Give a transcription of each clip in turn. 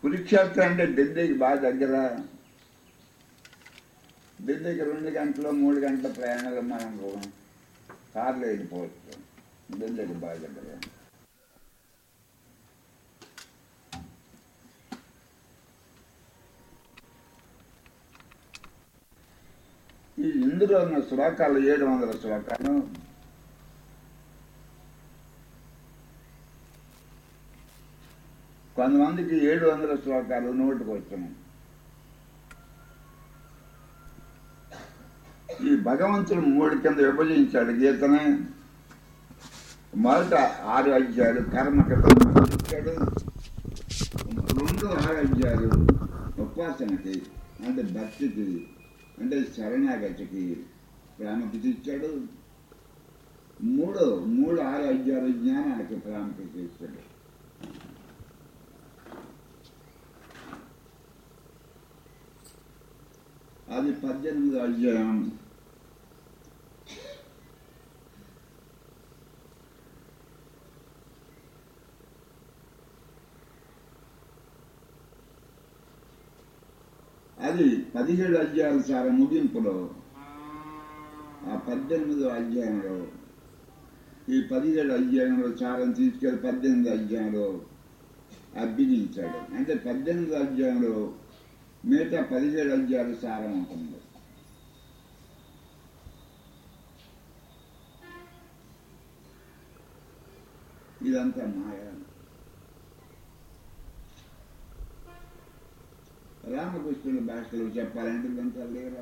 కురుక్షేత్రం అంటే ఢిల్లీకి బాగా దగ్గర ఢిల్లీకి రెండు గంటలు మూడు గంటల ప్రయాణాలు మనం కార్లో వెళ్ళిపోవచ్చు ఢిల్లీకి బాగా దగ్గర ఈ ఇందులో ఉన్న శ్లోకాలు ఏడు వందల శ్లోకాలు కొంతమందికి ఏడు వందల శ్లోకాలు నోటికి వచ్చాము ఈ భగవంతుడు మూడు కింద విభజించాడు గీతని మొదట ఆరు అధ్యాయులు కర్మ కింద ఇచ్చాడు రెండు ఆరు అధ్యాయులు ఉపాసనకి అంటే భక్తికి అంటే శరణాగతికి ప్రాముఖ్యత ఇచ్చాడు మూడు మూడు ఆరు అధ్యాయులు జ్ఞానానికి ప్రాముఖ్యత ఇచ్చాడు అది పద్దెనిమిది అధ్యాయం అది పదిహేడు అధ్యాయాల సార ముగింపులో ఆ పద్దెనిమిదో అధ్యాయంలో ఈ పదిహేడు అధ్యాయంలో సారం తీసుకెళ్లి పద్దెనిమిది అధ్యాయంలో అభ్యసించాడు అంటే పద్దెనిమిది అధ్యాయంలో మిగతా పదిహేడు అధ్యాయాలు సారం ఉంటుంది ఇదంతా మాయ రామకృష్ణుడి భాషలో చెప్పాలంటే ఇదంతా లేరా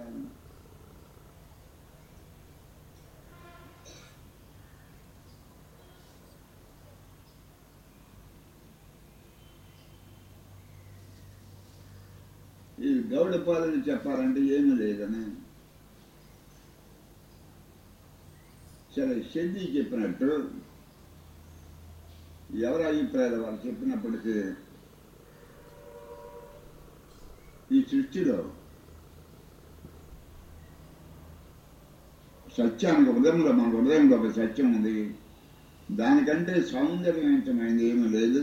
ఈ గౌడ పాలన చెప్పాలంటే ఏమీ లేదని సరే షెడ్డి చెప్పినట్టు ఎవరి అభిప్రాయాలు వారు చెప్పినప్పటికీ ఈ సృష్టిలో సత్యానికి హృదయంలో మన హృదయంలో ఒక సత్యం ఉంది దానికంటే సౌందర్యవంతమైనది ఏమీ లేదు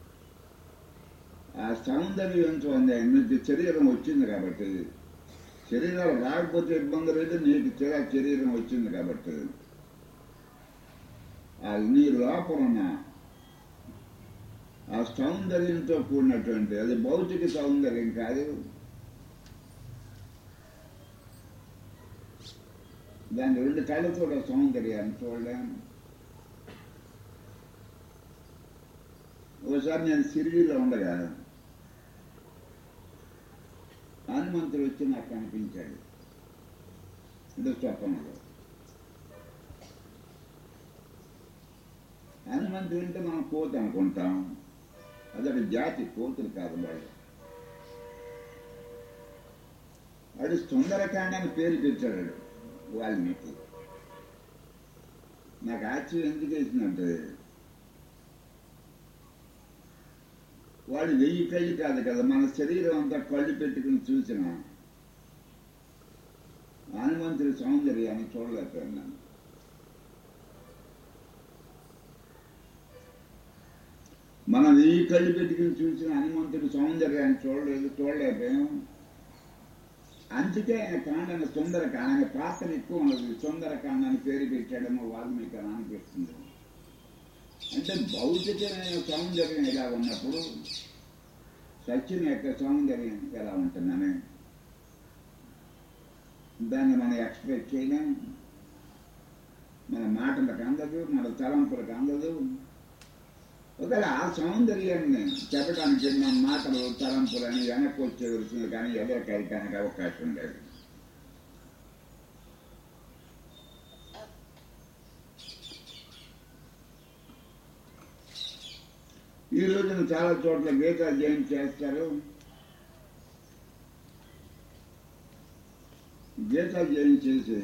ఆ సౌందర్యవంతమైన నీకు శరీరం వచ్చింది కాబట్టి శరీరం రాకపోతే ఇబ్బంది లేదు నీకు చిరా శరీరం వచ్చింది కాబట్టి ఆ నీ లోపల ఉన్న ఆ సౌందర్యంతో కూడినటువంటి అది భౌతిక సౌందర్యం కాదు దాని రెండు కళ్ళతో సౌందర్యాన్ని చూడలేము ఒకసారి నేను సిరిడిలో ఉండగా హనుమంతుడు వచ్చి నాకు కనిపించాడు అంటే స్వప్నంలో హనుమంతుడు అంటే మనం కోత అనుకుంటాం అదొక జాతి కోతులు కాదు వాళ్ళు వాడు సుందరకాండ అని పేరు పెట్టాడు వాల్మీకి నాకు ఆశ్చర్యం ఎందుకు వేసిందంటే వాడు వెయ్యి కళ్ళు కాదు కదా మన శరీరం అంతా కళ్ళు పెట్టుకుని చూసిన హనుమంతుడి సౌందర్యాన్ని చూడలేకపోయినాను మనం వెయ్యి కళ్ళు పెట్టుకుని చూసిన హనుమంతుడి సౌందర్యాన్ని చూడలేదు చూడలేకపోయాం అందుకే ఆయన కాండని సుందరకాండ ఆయన పాత్ర ఎక్కువ ఉన్నది సుందరకాండని పేరు పెట్టాడేమో వాల్మీకి అని అనిపిస్తుంది అంటే భౌతికమైన సౌందర్యం ఎలా ఉన్నప్పుడు సత్యం యొక్క సౌందర్యం ఎలా ఉంటుందని దాన్ని మనం ఎక్స్ప్రెస్ చేయలేం మన మాటలకు అందదు మన తలంపులకు అందదు ఒకవేళ ఆ సౌందర్యాన్ని చెప్పడానికి మన మాటలు తలంపులని వెనక్కి వచ్చే వస్తుంది కానీ ఎవరికైతే అవకాశం లేదు ఈ రోజున చాలా చోట్ల గీతా జయంతి చేస్తారు గీతా జయంతి చేసి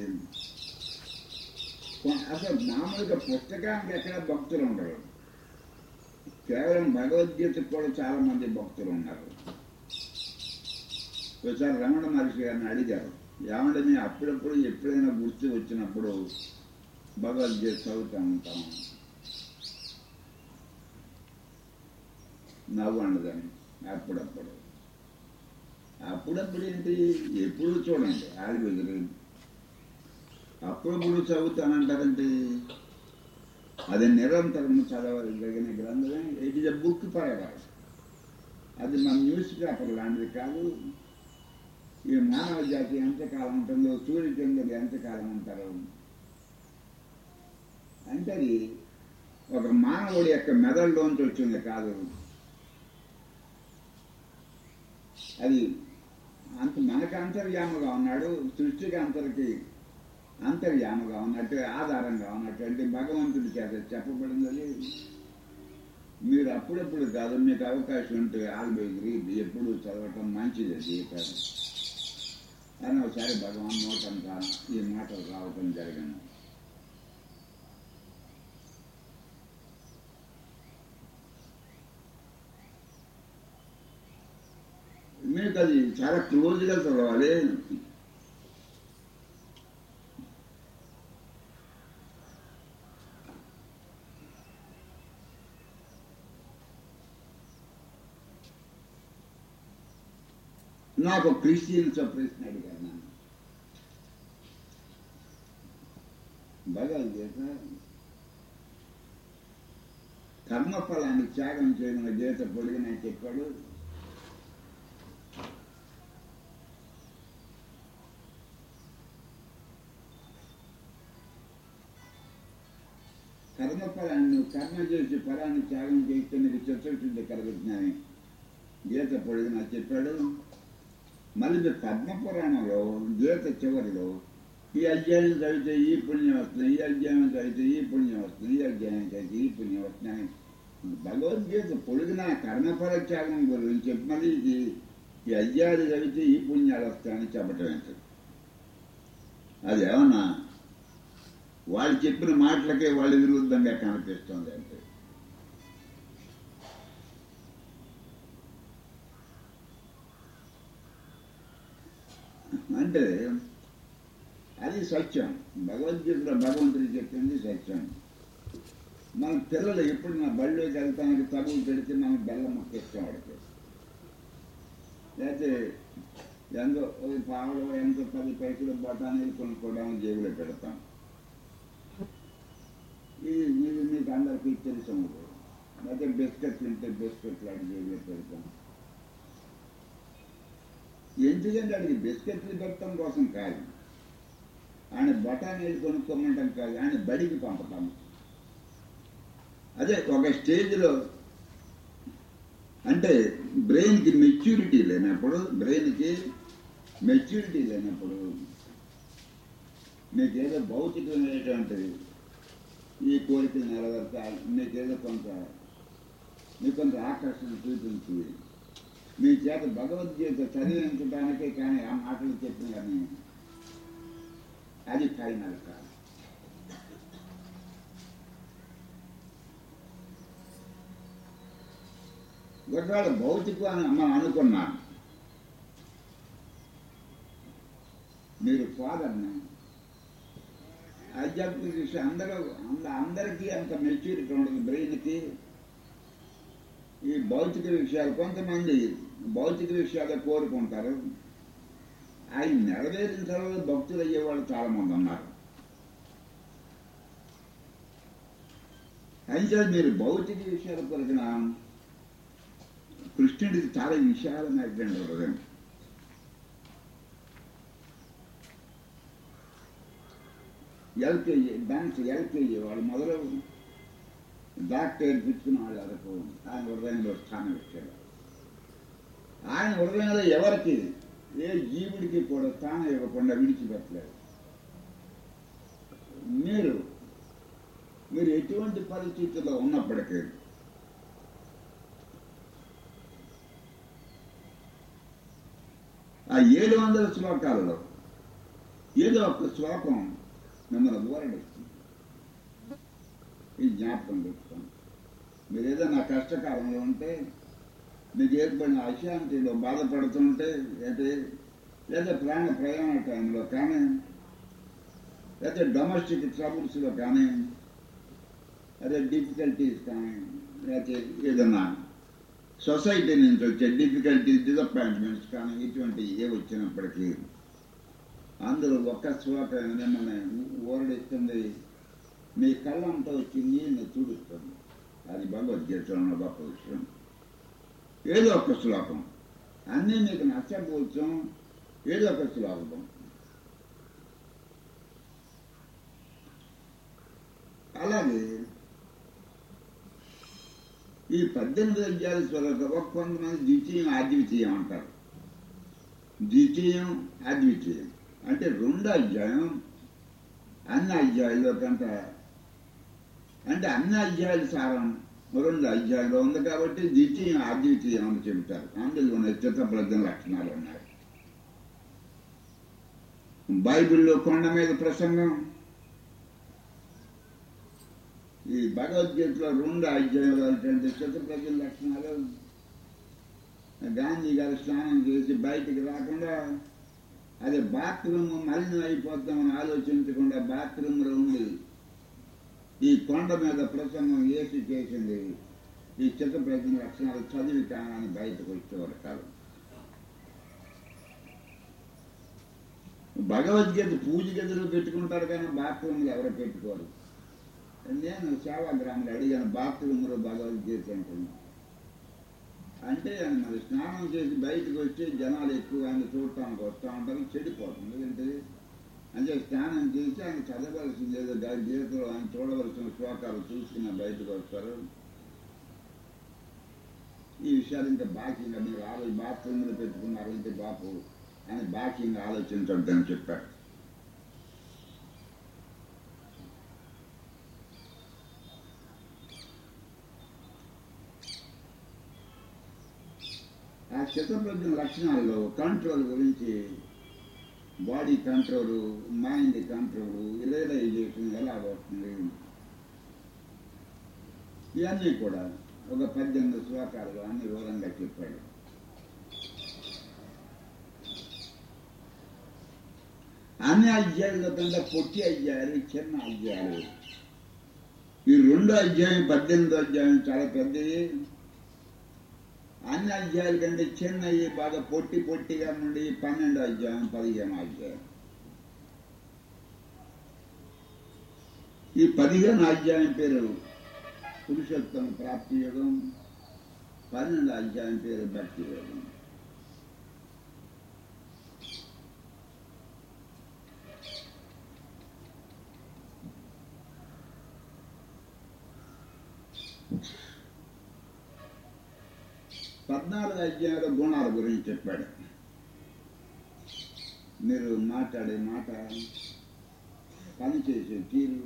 అసలు మామూలుగా పుస్తకానికి ఎక్కడ భక్తులు ఉండరు కేవలం భగవద్గీతకు కూడా చాలా మంది భక్తులు ఉన్నారు ఒకసారి రమణ మహర్షి గారిని అడిగారు ఏమంటే మేము అప్పుడప్పుడు ఎప్పుడైనా గుర్తు వచ్చినప్పుడు భగవద్గీత చదువుతూ ఉంటాం నవ్వు అండదని అప్పుడప్పుడు అప్పుడప్పుడు ఏంటి ఎప్పుడు చూడండి ఆడిపోయి అప్పుడప్పుడు చదువుతానంటారంటే అది నిరంతరం చదవగలిగిన గ్రంథమే it is a book for అది మన న్యూస్ పేపర్ లాంటిది కాదు ఈ మానవ జాతి ఎంతకాలం ఉంటుందో సూర్యచంద్రులు ఎంతకాలం ఉంటారో అంటే అది ఒక మానవుడి యొక్క మెదడులోంచి వచ్చింది కాదు అది అంత మనకు అంతర్యాముగా ఉన్నాడు సృష్టికి అంతరికి అంతర్యాముగా ఉన్నట్టు ఆధారంగా ఉన్నటువంటి భగవంతుడి చేత చెప్పబడింది అది మీరు అప్పుడప్పుడు కాదు మీకు అవకాశం ఉంటే ఆల్బేగిరి ఎప్పుడు చదవటం మంచిది జీవితాలు అని ఒకసారి భగవాన్ నోటంతా ఈ మాటలు రావటం జరిగింది మీకు అది చాలా క్లోజ్గా చదవాలి నాకు క్రిస్టియన్స్ ప్రశ్న అడిగారు నన్ను భగవద్గీత కర్మఫలాన్ని త్యాగం చేయడం గీత పొడిగిన చెప్పాడు కర్మఫలాన్ని నువ్వు కర్మ చేసి ఫలాన్ని త్యాగం చేస్తే నీకు చిత్తశుద్ధి కలుగుతుందని గీత పొడిగిన చెప్పాడు మళ్ళీ మీరు పద్మపురాణంలో గీత చివరిలో ఈ అధ్యాయం చదివితే ఈ పుణ్యం వస్తుంది ఈ అధ్యాయం చదివితే ఈ పుణ్యం వస్తుంది ఈ అధ్యాయం చదివితే ఈ పుణ్యం వస్తుంది అని భగవద్గీత పొడిగిన కర్మఫల త్యాగం గురించి చెప్పి మళ్ళీ ఇది ఈ అధ్యాయాలు చదివితే ఈ పుణ్యాలు వస్తాయని చెప్పటం ఏంటి అది ఏమన్నా వాళ్ళు చెప్పిన మాటలకే వాళ్ళు విరుద్ధంగా కనిపిస్తుంది అంటే అంటే అది సత్యం భగవద్గీతలో భగవంతుడు చెప్పింది సత్యం మన పిల్లలు ఎప్పుడు నా బడిలోకి వెళ్తానికి తగులు పెడితే మనం బెల్లం మొక్కిస్తాం వాడికి లేకపోతే ఎంతో ఒక పావులు ఎంతో పది పైసలు బఠానీలు కొనుక్కోవడానికి జేబులో పెడతాం ఇది ఇది మీకు అందరికీ తెలుసు అయితే బిస్కెట్లు ఉంటే బిస్కెట్లు అడిగి జేబులో పెడతాం ఎందుకంటే అడిగి బిస్కెట్లు పెట్టడం కోసం కాదు ఆయన బఠానీలు కొనుక్కోమంటాం కాదు ఆయన బడికి పంపటం అదే ఒక స్టేజ్లో అంటే బ్రెయిన్కి మెచ్యూరిటీ లేనప్పుడు బ్రెయిన్కి మెచ్యూరిటీ లేనప్పుడు మీకేదో భౌతికమైనటువంటిది ఈ కోరికలు నెరవేర్చాలి మీకేదో కొంత మీకు కొంత ఆకర్షణ చూపించి మీ చేత భగవద్గీత చదివించడానికే కానీ ఆ మాటలు చెప్పిన కానీ అది ఫైనల్ కాదు ఒకవేళ భౌతికం అని మనం అనుకున్నాం మీరు ఫాదర్ని ఆధ్యాత్మిక విషయం అందరూ అంద అందరికీ అంత మెచ్యూరిటీ ఉండదు బ్రెయిన్కి ఈ భౌతిక విషయాలు కొంతమంది భౌతిక విషయాలు కోరుకుంటారు ఆయన నెరవేరిన తర్వాత భక్తులు అయ్యేవాళ్ళు చాలా మంది ఉన్నారు అయితే మీరు భౌతిక విషయాల కొరికిన కృష్ణుడికి చాలా విశాలమైనటువంటి హృదయం ఎల్కేజీ డాన్స్ ఎల్కేజీ వాళ్ళు మొదలు డాక్టర్ పిచ్చుకున్న వాళ్ళ వరకు ఆయన హృదయంలో స్థానం ఇచ్చాడు ఆయన హృదయంలో ఎవరికి ఏ జీవుడికి కూడా స్థానం ఇవ్వకుండా విడిచిపెట్టలేదు మీరు మీరు ఎటువంటి పరిస్థితుల్లో ఉన్నప్పటికీ ఆ ఏడు వందల శ్లోకాలలో ఏదో ఒక శ్లోకం మిమ్మల్ని ఊరడిస్తుంది ఈ జ్ఞాపకం పెట్టుకోండి మీరు ఏదైనా కష్టకాలంలో ఉంటే మీకు ఏర్పడిన అశాంతిలో బాధపడుతుంటే అంటే లేదా ప్రాణ ప్రయాణ టైంలో కానీ లేదా డొమెస్టిక్ ట్రబుల్స్లో కానీ అదే డిఫికల్టీస్ కానీ లేకపోతే ఏదన్నా సొసైటీ నుంచి వచ్చే డిఫికల్టీస్ డిసప్పాయింట్మెంట్స్ కానీ ఇటువంటి ఏ వచ్చినప్పటికీ అందులో ఒక్క శ్లోకం మిమ్మల్ని ఓరడిస్తుంది మీ కళ్ళంతా వచ్చి నీళ్ళని తుడుస్తుంది అది భగవద్గీతలో గొప్ప విషయం ఏదో ఒక శ్లోకం అన్నీ మీకు నచ్చకపోవచ్చు ఏదో ఒక శ్లోకం అలాగే ఈ పద్దెనిమిది అధ్యాయుల శ్లోకం ఒక కొంతమంది ద్వితీయం అద్వితీయం అంటారు ద్వితీయం అద్వితీయం అంటే రెండు అధ్యాయం అన్ని అధ్యాయుల్లో కంట అంటే అన్ని అధ్యాయుల సారం రెండు అధ్యాయంలో ఉంది కాబట్టి ద్వితీయం అద్వితీయం అని చెబుతారు అందులో ఉన్న చిత్తప్రజ్ఞ లక్షణాలు ఉన్నాయి బైబిల్లో కొండ మీద ప్రసంగం ఈ భగవద్గీతలో రెండు అధ్యాయాలు అంటే చిత్తప్రజ్ఞ లక్షణాలు గాంధీ గారు స్నానం చేసి బయటికి రాకుండా అదే బాత్రూమ్ మలినం అయిపోద్దామని ఆలోచించకుండా బాత్రూంలో ఉండి ఈ కొండ మీద ప్రసంగం ఏసి చేసింది ఈ చిత్తప్రజ్ఞ లక్షణాలు చదివి కానని బయటకు వచ్చేవారు కాదు భగవద్గీత పూజ గదిలో పెట్టుకుంటారు కానీ బాత్రూంలో ఎవరు పెట్టుకోరు నేను సేవాగ్రాములు అడిగాను బాత్రూంలో భగవద్గీత అంటున్నాను అంటే ఆయన మరి స్నానం చేసి బయటకు వచ్చి జనాలు ఎక్కువ ఆయన చూడటానికి వస్తూ ఉంటారు చెడిపోతుంది ఎందుకంటే అంటే స్నానం చేసి ఆయన చదవలసింది ఏదో గీతలో ఆయన చూడవలసిన శ్లోకాలు చూసుకుని బయటకు వస్తారు ఈ విషయాలు ఇంకా బాకీగా మీరు ఆలో బాత్రూంలో పెట్టుకున్నారు ఇంటి బాపు అని బాకీగా ఆలోచించొద్దని చెప్పారు ఆ చిత్తప్రజ్ఞ లక్షణాల్లో కంట్రోల్ గురించి body control mind control realisation ఎలా వస్తుంది ఇవన్నీ కూడా ఒక పద్దెనిమిది శ్లోకాలు అన్ని వివరంగా చెప్పాడు అన్ని అధ్యాయుల కన్నా పొట్టి అధ్యాయాలు చిన్న అధ్యాయాలు ఈ రెండో అధ్యాయం పద్దెనిమిదో అధ్యాయం చాలా పెద్దది అన్ని అధ్యాయాల కంటే చిన్నవి బాగా పొట్టి పొట్టిగా నుండి పన్నెండు అధ్యాయం పదిహేను అధ్యాయం ఈ పదిహేను అధ్యాయం పేరు పురుషోత్తమ ప్రాప్తి యోగం పన్నెండు అధ్యాయం పేరు భక్తి యోగం పద్నాలుగు అధ్యాయుల గుణాల గురించి చెప్పాడు మీరు మాట్లాడే మాట పని చేసే తీరు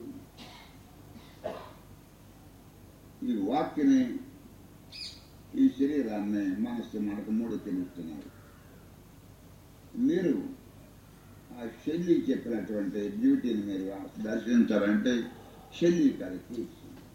ఈ వాక్యని ఈ శరీరాన్ని మనస్సు మనకు మూడు తెలుస్తున్నారు మీరు ఆ శల్లి చెప్పినటువంటి బ్యూటీని మీరు దర్శించాలంటే శల్లి గారి కీర్తి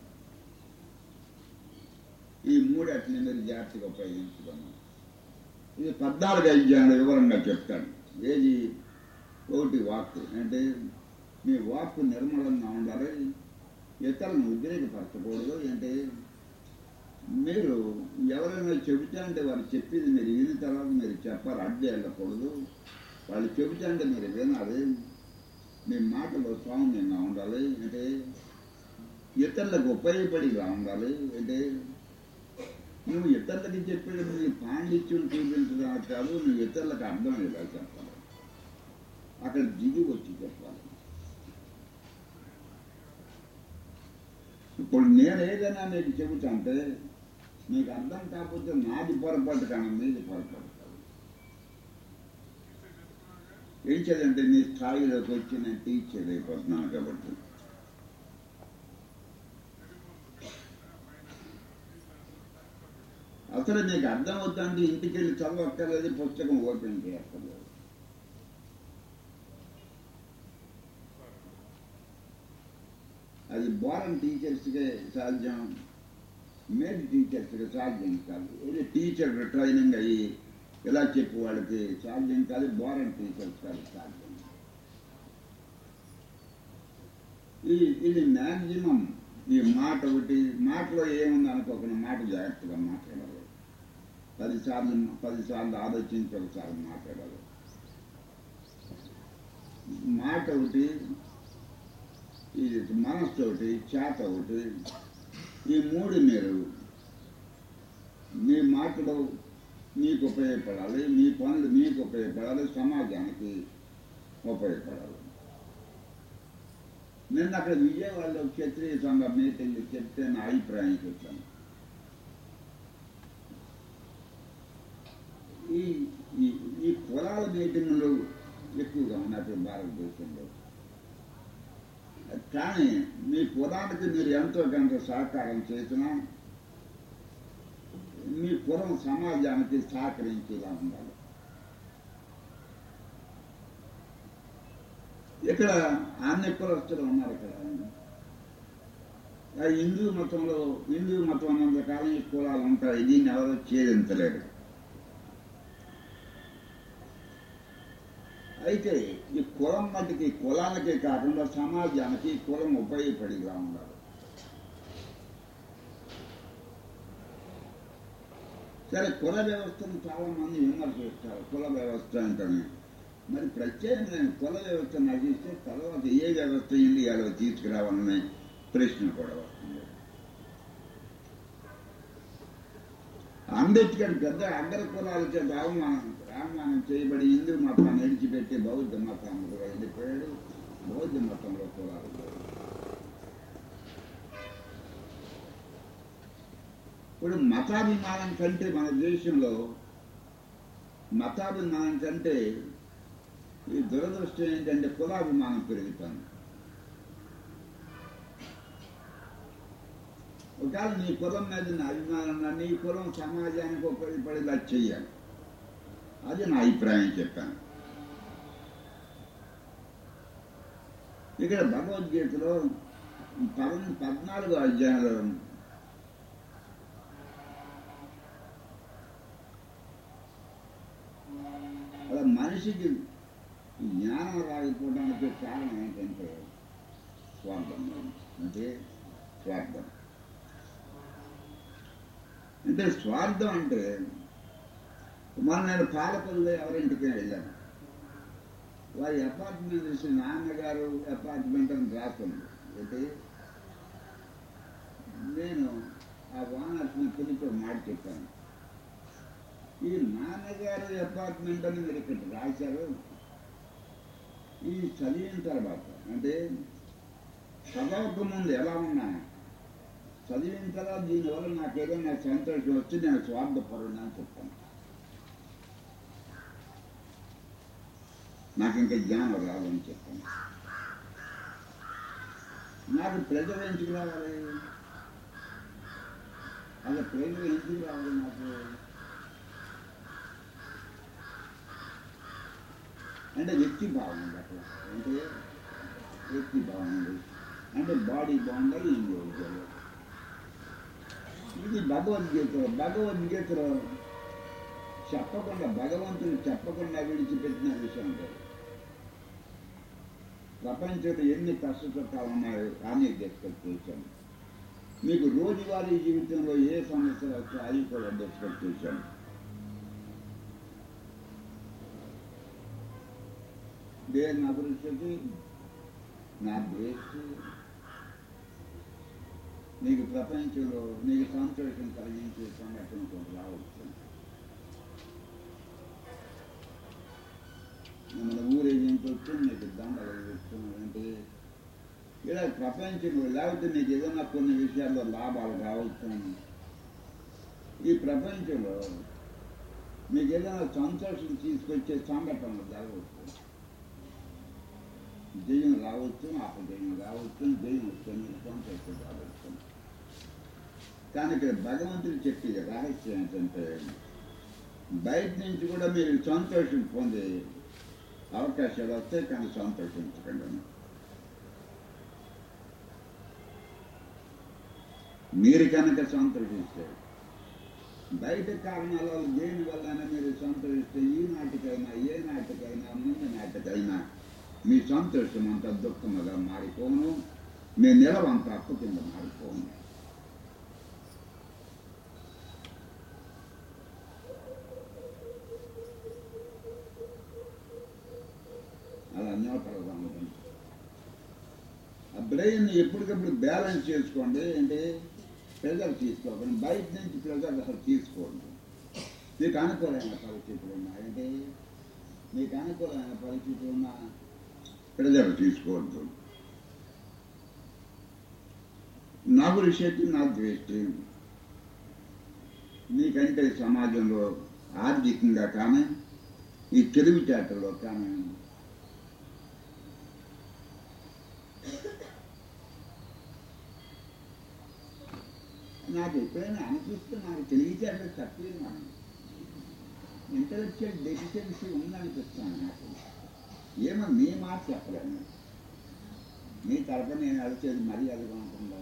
ఈ మూడటిని మీరు జాగ్రత్తగా ఉపయోగించుకున్నాం ఇది పద్నాలుగు అధ్యాయుల వివరంగా చెప్తాను ఏది ఒకటి వాక్ అంటే మీ వాక్ నిర్మలంగా ఉండాలి ఇతరులను ఉద్రేకపరచకూడదు అంటే మీరు ఎవరైనా చెబితే అంటే వారు చెప్పింది మీరు విని తర్వాత మీరు చెప్పాలి అడ్డు వెళ్ళకూడదు వాళ్ళు చెబితే అంటే మీరు వినాలి మీ మాటలో సౌమ్యంగా ఉండాలి అంటే ఇతరులకు ఉపయోగపడిగా ఉండాలి అంటే నువ్వు ఇతరులకి చెప్పేటప్పుడు నీ పాండిత్యం చూపించడం కాదు నువ్వు ఇతరులకు అర్థం ఇలా చెప్పాలి అక్కడ దిగి వచ్చి చెప్పాలి ఇప్పుడు నేను ఏదైనా మీకు చెబుతా అంటే మీకు అర్థం కాకపోతే నాది పొరపాటు కానీ మీది పొరపాటు కాదు ఏం చేయాలంటే నీ స్థాయిలోకి వచ్చి నేను టీచ్ చేయలేకపోతున్నాను కాబట్టి అసలు నీకు అర్థం అవుతుంటే ఇంటికి వెళ్ళి చదవక్కర్లేదు పుస్తకం ఓపెన్ చేయక్కర్లేదు అది బోరన్ టీచర్స్కే సాధ్యం మేడ్ టీచర్స్కి సాధ్యం కాదు ఇది టీచర్ ట్రైనింగ్ అయ్యి ఇలా చెప్పి వాళ్ళకి సాధ్యం కాదు బోరన్ టీచర్స్ కాదు సాధ్యం ఇది ఇది మ్యాక్సిమం ఈ మాట ఒకటి మాటలో ఏముంది అనుకోకుండా మాట జాగ్రత్తగా మాట్లాడాలి పదిసార్లు పదిసార్లు ఆలోచించి ఒకసారి మాట్లాడాలి మాట ఒకటి ఈ మనస్సు ఒకటి చేత ఒకటి ఈ మూడు మీరు మీ మాటలు మీకు ఉపయోగపడాలి మీ పనులు మీకు ఉపయోగపడాలి సమాజానికి ఉపయోగపడాలి నిన్న అక్కడ విజయవాడలో క్షత్రియ సంఘ మీటింగ్ చెప్తే నా అభిప్రాయం చెప్పాను ఈ ఈ- ఈ కులాల మీటింగ్లు ఎక్కువగా ఉన్నట్టు భారతదేశంలో కానీ మీ కులానికి మీరు ఎంతో కొంత సహకారం చేసినా మీ కులం సమాజానికి సహకరించేలా ఉండాలి ఇక్కడ అన్ని కులస్తులు ఉన్నారు ఇక్కడ ఆ హిందూ మతంలో హిందూ మతం అన్నంత కాలం ఈ కులాలు ఉంటాయి దీన్ని ఎవరో ఛేదించలేరు అయితే ఈ కులం మటుకి కులాలకే కాకుండా సమాజానికి ఈ కులం ఉపయోగపడేలా ఉండాలి సరే కుల వ్యవస్థను చాలా మంది విమర్శిస్తారు కుల వ్యవస్థ అంటేనే మరి ప్రత్యేకమైన కుల వ్యవస్థ నశిస్తే తర్వాత ఏ వ్యవస్థ ఇండియాలో తీసుకురావాలనే ప్రశ్న కూడా వస్తుంది అంబేద్కర్ పెద్ద అగ్ర కులాల చేత అవమానం అవమానం చేయబడి హిందూ మతాన్ని విడిచిపెట్టి బౌద్ధ మతానికి వెళ్ళిపోయాడు బౌద్ధ మతంలో కులాలు లేవు. ఇప్పుడు మతాభిమానం కంటే మన దేశంలో మతాభిమానం కంటే ఈ దురదృష్టం ఏంటంటే కులాభిమానం పెరుగుతుంది ఒకవేళ నీ కులం మీద నా అభిమానం ఉన్నా, నీ కులం సమాజానికి ఉపయోగపడేలా చెయ్యాలి అది నా అభిప్రాయం చెప్పాను ఇక్కడ భగవద్గీతలో పద పద్నాలుగో అధ్యాయంలో అలా మనిషికి జ్ఞానం రాకపోవడానికి కారణం ఏంటంటే స్వార్థం అంటే స్వార్థం అంటే స్వార్థం అంటే మన నేను పాలకుల్లో ఎవరింటికి వెళ్ళాను వారి అపార్ట్మెంట్ చూసి నాన్నగారు అపార్ట్మెంట్ అని రాస్తుంది అయితే నేను ఆ వానర్స్ని పిలిచి ఒక మాట చెప్పాను ఈ నాన్నగారు అపార్ట్మెంట్ అని మీరు ఇక్కడ రాశారు ఈ చదివిన తర్వాత అంటే చదవక ముందు ఎలా ఉన్నాను చదివిన తర్వాత దీనివల్ల నాకు ఏదైనా సంతోషం వచ్చి నేను స్వార్థపరుడు అని చెప్తాను నాకు ఇంకా జ్ఞానం రాదని చెప్పాను నాకు ప్రజలు ఎందుకు రావాలి అలా ప్రజలు ఎందుకు రావాలి నాకు అంటే వ్యక్తి బాగుంది అట్లా అంటే వ్యక్తి బాగుంది అంటే బాడీ బాగుండాలి ఇండివిజువల్ ఇది భగవద్గీత భగవద్గీతలో చెప్పకుండా భగవంతుని చెప్పకుండా విడిచిపెట్టిన విషయం లేదు ప్రపంచంలో ఎన్ని కష్ట సుఖాలు ఉన్నాయో అన్ని డిస్కస్ చేశాను మీకు రోజువారీ జీవితంలో ఏ సమస్యలు వస్తాయో అవి కూడా డిస్కస్ చేశాను దేని అభివృద్ధికి నా దృష్టి నీకు ప్రపంచంలో నీకు సంతోషం కలిగించే సంఘటన కొంత రావచ్చు మన ఊరేగింపు వచ్చి నీకు దండలు ఇస్తున్నాడు అంటే ఇలా ప్రపంచంలో లేకపోతే నీకు ఏదైనా కొన్ని విషయాల్లో లాభాలు రావచ్చు ఈ ప్రపంచంలో మీకు ఏదైనా సంతోషం తీసుకొచ్చే సంఘటనలు జరగవచ్చు జయం రావచ్చు అపజయం రావచ్చు జయం వస్తుంది సంతోషం రావచ్చు కానీ ఇక్కడ భగవంతుడు చెప్పేది రహస్యం ఏంటంటే బయట నుంచి కూడా మీరు సంతోషం పొందే అవకాశాలు వస్తాయి కానీ సంతోషించకండి అని. మీరు కనుక సంతోషిస్తే బయట కారణాల వల్ల దేని వల్లైనా మీరు సంతోషిస్తే ఈ నాటికైనా ఏ నాటికైనా ముందు నాటికైనా మీ సంతోషం అంతా దుఃఖముగా మారిపోను మీ నిలవంతా అప్పు కింద మారిపోను బ్రెయిన్ ఎప్పటికప్పుడు బ్యాలెన్స్ చేసుకోండి అంటే ప్రెజర్ తీసుకోకండి బయట నుంచి ప్రెజర్ అసలు తీసుకోండి మీకు అనుకూలమైన పరిస్థితులు ఉన్నాయంటే మీకు అనుకూలమైన పరిస్థితులు ఉన్నా ప్రెజర్ తీసుకోవద్దు నా గురించి నా ద్వేష్టి నీకంటే సమాజంలో ఆర్థికంగా కానీ ఈ తెలివితేటలో కానీ నాకు ఎప్పుడైనా అనిపిస్తే నాకు తెలివితేటలు తక్కువ ఇంటలెక్చువల్ డెఫిషియన్సీ ఉందనిపిస్తాను నాకు ఏమో మీ మాట చెప్పలేను మీ తరపున నేను అడిచేది మరీ అదిగా ఉంటుందా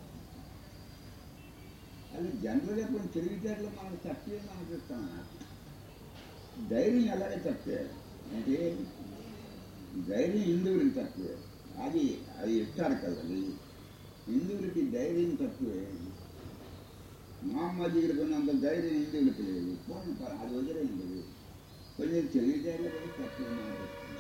అది జనరల్గా కొన్ని తెలివితేటలు మనకు తక్కువే అనిపిస్తాను నాకు ధైర్యం ఎలాగే తక్కువే అంటే ధైర్యం హిందువులకి తక్కువే అది అది ఇస్తారు కదండి హిందువులకి ధైర్యం తక్కువే మహమ్మదీయులకు ఉన్నంత ధైర్యం హిందువులకి లేదు పోనీ ప- అది వదిలేండి కొంచెం తెలివితేటలు కూడా తక్కువ అనిపిస్తుంది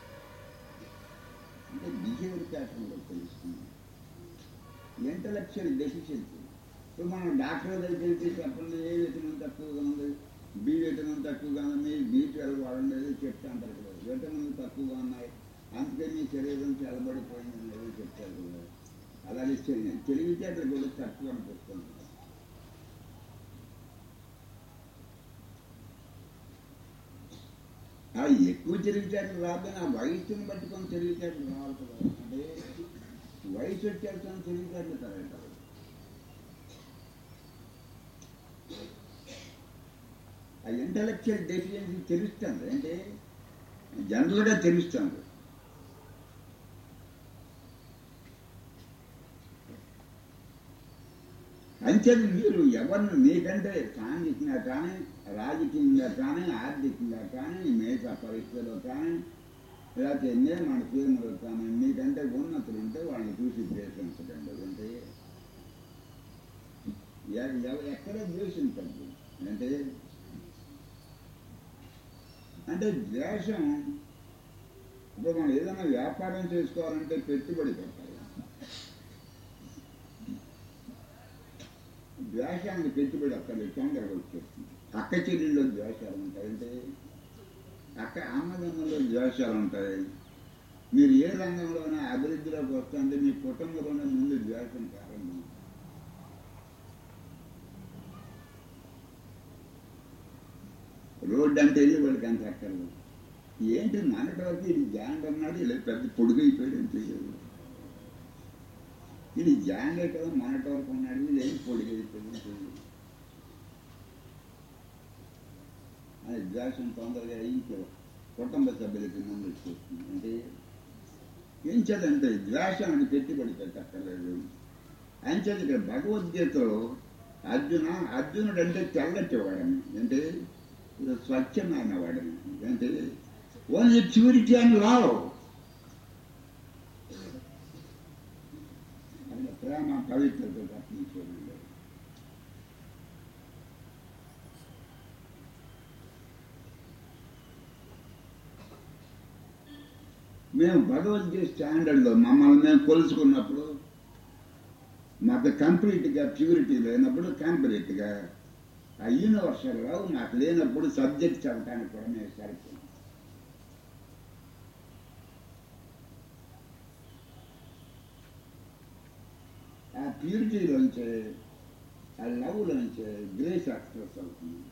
అంటే బిహేవియర్ ప్యాటర్న్లో తెలుస్తుంది ఇంటలెక్చువల్ డెఫిషియన్సీ ఇప్పుడు మనం డాక్టర్ దగ్గరికి వెళ్తే చెప్పండి ఏ విటమిన్ తక్కువగా ఉంది బి విటమిన్ తక్కువగా ఉంది బి ట్వెల్వ్ వాడండి ఏదో చెప్తా అంటారు కదా విటమిన్ తక్కువగా ఉన్నాయి అందుకని మీ శరీరం చల్లబడిపోయింది ఏదో చెప్తారు కదా అలాగే తెలివి తెలివితేటలు కూడా తక్కువ అనిపిస్తుంది ఆ ఎక్కువ తెలివితేటలు రాదని ఆ వయసుని బట్టి కొన్ని తెలివితేటలు రావాలి కదా అంటే వయసు వచ్చేస్తాను తెలివితేటలు కరెక్ట్ ఆ ఇంటలెక్చువల్ డెఫిషియన్సీ తెలుస్తుంది అంటే జనరల్గా తెలుస్తుంది అంచెలు మీరు ఎవరిని మీకంటే సాంఘికంగా కానీ రాజకీయంగా కానీ ఆర్థికంగా కానీ మిగతా పరిస్థితుల్లో కానీ లేకపోతే ఎన్నే మన ప్రేమలో కానీ మీకంటే ఉన్నతులు ఉంటే వాళ్ళని చూసి ద్వేషించకండి అంటే ఎ- ఎ- ఎక్కడ ద్వేషించండి అంటే అంటే ద్వేషం ఇప్పుడు మనం ఏదైనా వ్యాపారం చేసుకోవాలంటే పెట్టుబడి పెట్టాలి ద్వేషానికి పెట్టుబడి అక్కడ తొందరగా వచ్చేస్తుంది అక్క చెల్లెల్లో ద్వేషాలు ఉంటాయి అంటే అక్క అన్నదమ్ముల్లో ద్వేషాలు ఉంటాయి మీరు ఏ రంగంలోనే అభివృద్ధిలోకి వస్తుంటే మీ కుటుంబంలోనే ముందు ద్వేషం ప్రారంభం రోడ్డు అంటే వెళ్ళి వాడికి అంత అక్కర్లేదు ఏంటి మనటి వరకు ఇది జాంగ్ అన్నాడు ఇలా పెద్ద పొడుగైపోయాడు అని తెలియదు ఇది జాంగే కదా మనటి వరకు ఉన్నాడు ఇది ఏం పొడిగైపోయాడు అని తెలియదు అది ద్వేషం తొందరగా ఇంట్లో కుటుంబ సభ్యులకి ముందు వచ్చేస్తుంది అంటే ఏం చేయాలంటే ద్వేషానికి పెట్టుబడి పెట్టక్కర్లేదు అంచేది ఇక్కడ భగవద్గీతలో అర్జున అర్జునుడు అంటే తెల్లటి వాడని అంటే ఇది స్వచ్ఛమైన వాడని అంటే ఓన్లీ ప్యూరిటీ అండ్ లవ్ అంటే ప్రేమ పవిత్రత తప్పించుకోండి మేము భగవద్గీత స్టాండర్డ్లో మమ్మల్ని మేము కొలుసుకున్నప్పుడు మాకు కంప్లీట్గా ప్యూరిటీ లేనప్పుడు కంప్లీట్గా ఆ యూనివర్సల్ లవ్ మాకు లేనప్పుడు సబ్జెక్ట్ చదవటానికి కూడా మేము సరిపోయింది ఆ ప్యూరిటీలోంచే ఆ లవ్లోంచే గ్రేస్ ఎక్స్ప్రెస్ అవుతుంది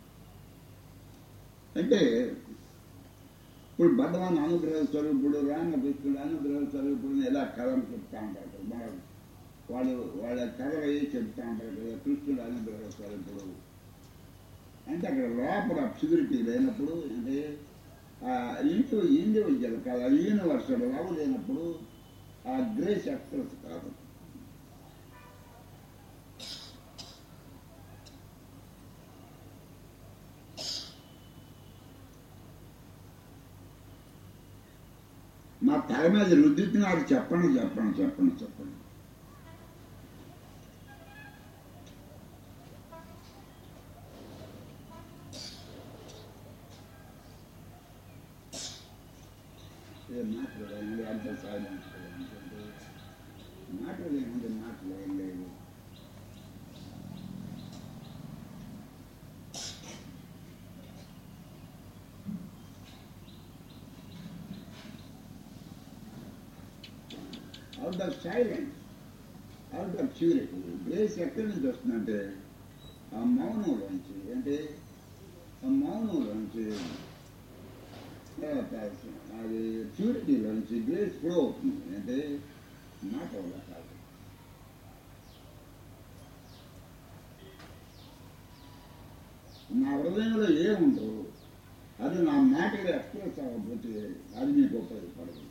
అంటే ఇప్పుడు భగవాన్ అనుగ్రహ స్వరూపుడు రామకృష్ణుడు అనుగ్రహ స్వరూపుడు ఎలా కథలు చెప్తా ఉంటారు కదా. మన వాళ్ళు వాళ్ళ కథలు అయ్యి చెప్తా ఉంటారు కదా కృష్ణుడు అనుగ్రహ స్వరూపుడు అంటే అక్కడ లోపల ప్యూరిటీ లేనప్పుడు అంటే ఆ ఇంటూ ఇండివిజువల్ కాదు ఆ యూనివర్సల్ లవ్ లేనప్పుడు ఆ గ్రేస్ ఎక్స్ప్రెస్ కాదు మా తల మీద రుద్దుతున్నారు చెప్పండి చెప్పండి చెప్పండి చెప్పండి ఏం మాట్లాడాలి అంత సైలెన్స్ మాటలు ఏముంది మాటలు ఏం లేదు out of silence out of purity grace ఎక్కడి నుంచి వస్తుందంటే ఆ మౌనంలోంచి అంటే ఆ మౌనంలోంచి తర్వాత అది ప్యూరిటీలోంచి గ్రేస్ ఫ్లో అవుతుంది అంటే మాట వల్ల కాదు నా హృదయంలో ఏముందో అది నా మాటలు ఎక్స్ప్రెస్ అవ్వకపోతే అది మీకు ఉపయోగపడదు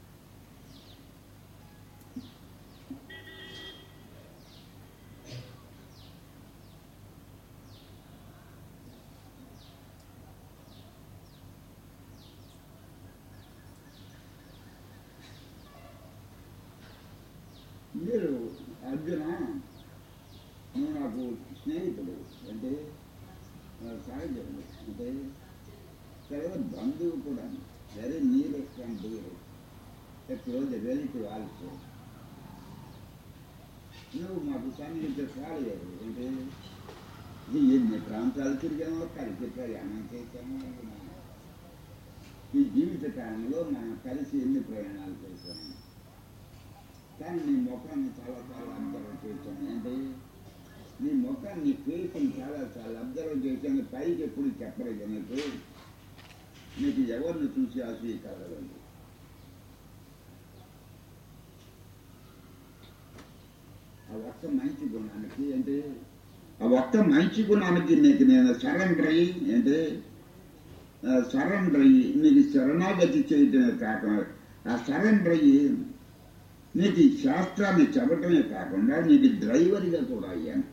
మీరు అర్జున నువ్వు నాకు స్నేహితుడు అంటే సహజుడు అంటే తర్వాత బంధువు కూడా very nearest and dearest close relative also నువ్వు మాకు సన్నిహిత కాలేదు అంటే ఇది ఎన్ని ప్రాంతాలు తిరిగామో కలిసి ప్రయాణం చేశామో ఈ జీవిత కాలంలో మనం కలిసి ఎన్ని ప్రయాణాలు చేశాము కానీ నీ ముఖాన్ని చాలా చాలా అబ్జర్వ్ చేశాను అంటే నీ ముఖాన్ని నీ ఫేస్ని చాలా చాలా అబ్జర్వ్ చేశాను పైకి ఎప్పుడు చెప్పలేదు నీకు నీకు ఎవరిని చూసి ఆశీ కలగలేదు ఆ ఒక్క మంచి గుణానికి అంటే ఆ ఒక్క మంచి గుణానికి నీకు నేను సరెండర్ అయ్యి అంటే సరెండర్ అయ్యి నీకు శరణాగతి చేయటమే కాకుండా ఆ సరెండర్ అయ్యి నీకు ఈ శాస్త్రాన్ని చెప్పటమే కాకుండా నీకు డ్రైవర్గా కూడా అయ్యాను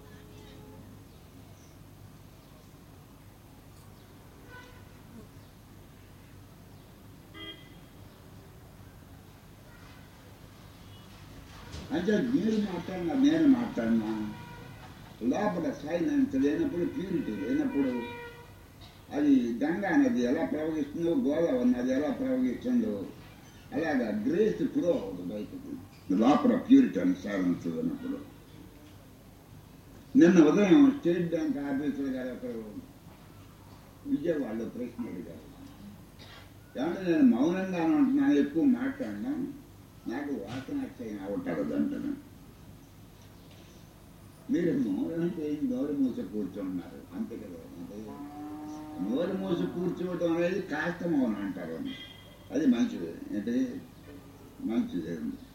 అంటే మీరు మాట్లాడినా నేను మాట్లాడినా లోపల సైలెన్స్ లేనప్పుడు ప్యూరిటీ లేనప్పుడు అది గంగా నది ఎలా ప్రవహిస్తుందో గోదావరి నది ఎలా ప్రవహిస్తుందో అలాగా గ్రేస్ ఫ్లో అవుతుంది బయటకు లోపల ప్యూరిటీ అని సైలెన్స్ ఉన్నప్పుడు నిన్న ఉదయం స్టేట్ బ్యాంక్ ఆఫీసర్ గారు ఒకరు విజయవాడలో ప్రశ్న అడిగారు ఏమంటే నేను మౌనంగానే ఉంటున్నాను ఎక్కువ మాట్లాడినా నాకు వాసన వచ్చాయి అవుతారు అంటున్నాను మీరు మౌనం చేసి నోరు మూసి కూర్చున్నారు అంతే కదా అంటే నోరు మూసి కూర్చోవడం అనేది కాస్త మౌనం అంటారు అది మంచిది అంటే మంచిది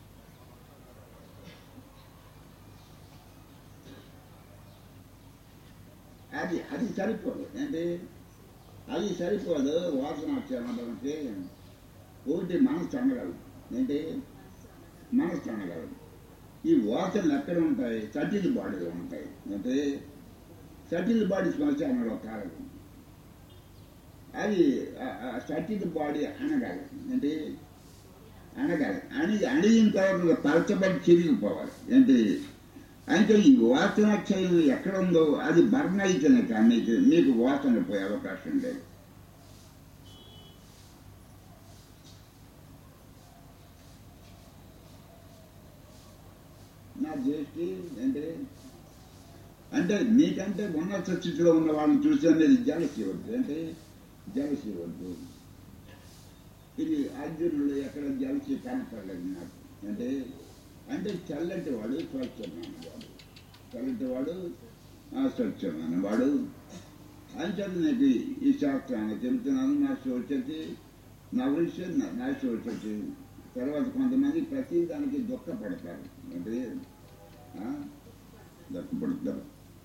అది అది సరిపోదు అంటే అది సరిపోదు వాసన వచ్చామంటే ఒకటి మనసు అనగలదు ఏంటి మనసు అనగలదు ఈ వాసనలు ఎక్కడ ఉంటాయి సటిల్ బాడీలో ఉంటాయి అంటే సటిల్ బాడీ శ్మశానంలో కాలదు అది సటిల్ బాడీ అనగాలి అంటే అనగాలి అని అణిగిన తర్వాత పలచబడి చిరిగిపోవాలి ఏంటి అంటే ఈ వాసన క్షయం ఎక్కడ ఉందో అది బర్న్ అయితేనే కానీ మీకు మీకు వాసన పోయే అవకాశం లేదు నా దృష్టి అంటే అంటే నీకంటే ఉన్నత స్థితిలో ఉన్న వాళ్ళని చూసి అనేది జలసి వద్దు అంటే జలసి వద్దు ఇది అర్జునుడు ఎక్కడ జలసి కనపడలేదు నాకు అంటే అంటే చల్లటి వాడు స్వచ్ఛమైన వాడు చల్లటి వాడు స్వచ్ఛమైన వాడు అంచేత నీకు ఈ శాస్త్రాన్ని చెబుతున్నాను నా శోచతి నా విషయం నా శోచతి తర్వాత కొంతమంది ప్రతి దానికి దుఃఖపడతారు అంటే దుఃఖపడతారు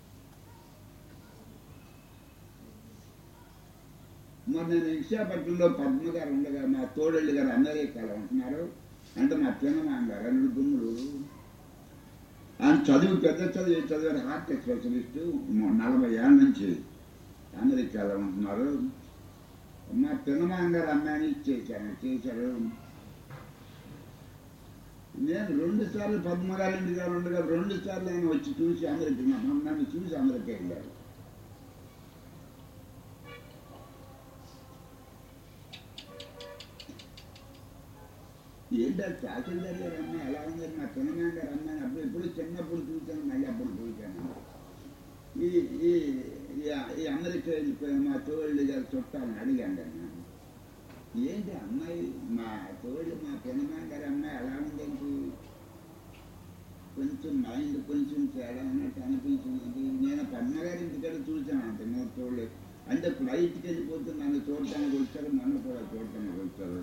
మరి నేను విశాఖపట్నంలో పద్మ గారు ఉండగా మా తోడళ్ళు గారు అమెరికాలో ఉంటున్నారు అంటే మా చిన్నమామ గారు అల్లుడు గుమ్ముడు ఆయన చదువు పెద్ద చదువు చదివారు హార్ట్ స్పెషలిస్టు నలభై ఏళ్ళ నుంచి అమెరికాలో ఉంటున్నారు మా పిన్నమామ గారు అమ్మాయిని ఇచ్చేసాను చేశారు నేను రెండు సార్లు పద్మగారి ఇంటి గారు ఉండగా రెండు సార్లు ఆయన వచ్చి చూసి అమెరికా నన్ను చూసి అమెరికా వెళ్ళారు ఏంటో తహసీల్దార్ గారు అమ్మాయి ఎలా ఉందని మా చిన్నమ్మ గారు అమ్మాయి అప్పుడు ఎప్పుడు చిన్నప్పుడు చూశాను మళ్ళీ అప్పుడు చూశాను ఈ ఈ ఈ- ఈ అమెరికా వెళ్ళిపోయిన మా తోళ్ళు గారు చుట్టాలని అడిగాను నేను ఏంటి అమ్మాయి మా తోళ్ళు మా చిన్నమ్మ గారి అమ్మాయి ఎలా ఉందేంటి కొంచెం మైండ్ కొంచెం తేడా ఉన్నట్టు అనిపించింది నేను పద్మగారి ఇంటికాడ చూశాను అంత నేను చూడలేదు అంటే ఫ్లైట్కి వెళ్ళిపోతే నన్ను చూడటానికి వచ్చారు నన్ను కూడా చూడటానికి వచ్చారు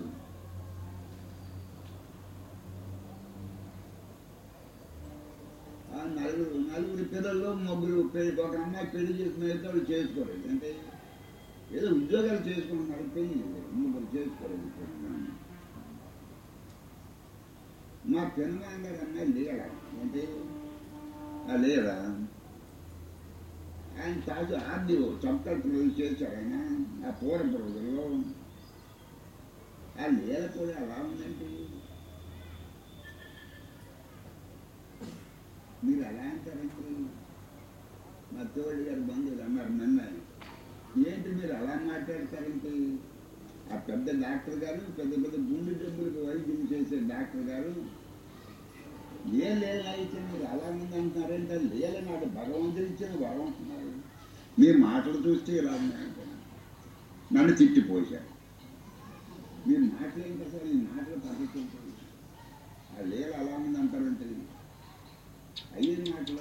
ఆ నలుగురు నలుగురు పిల్లల్లో ముగ్గురు పెళ్లి ఒక అమ్మాయి పెళ్లి చేసిన వాళ్ళు చేసుకోలేదు అంటే ఏదో ఉద్యోగాలు చేసుకుంటున్నారు పెళ్లి చేయలేదు. ముగ్గురు చేసుకోలేదు మా పెనుమాన్ గారు అమ్మాయి లేడా అంటే ఆ లేడా ఆయన తాజు ఆర్డీఓ చంపల్ ప్రొడ్యూస్ చేశారు ఆయన ఆ పూర్వ రోజుల్లో ఆ లేల కూడా అలా ఉందంటే మీరు ఎలా అంటారంటే మా తోడు గారు బంధువులు అన్నారు నన్ను ఏంటి మీరు అలా మాట్లాడతారంటే ఆ పెద్ద డాక్టర్ గారు పెద్ద పెద్ద గుండె జబ్బులకు వైద్యం చేసే డాక్టర్ గారు ఏ లేల అయితే మీరు అలా ఉంది అంటున్నారంటే లేల నాకు భగవంతుడు ఇచ్చిన వరం అంటున్నారు మీ మాటలు చూస్తే ఇలా ఉన్నాయంటున్నారు నన్ను తిట్టిపోశారు మీ మాటలు ఏంటి అసలు ఈ మాటలు పద్ధతి ఏంటి? ఆ లేల అలా ఉంది అంటారంటే అయ్యే మాటలు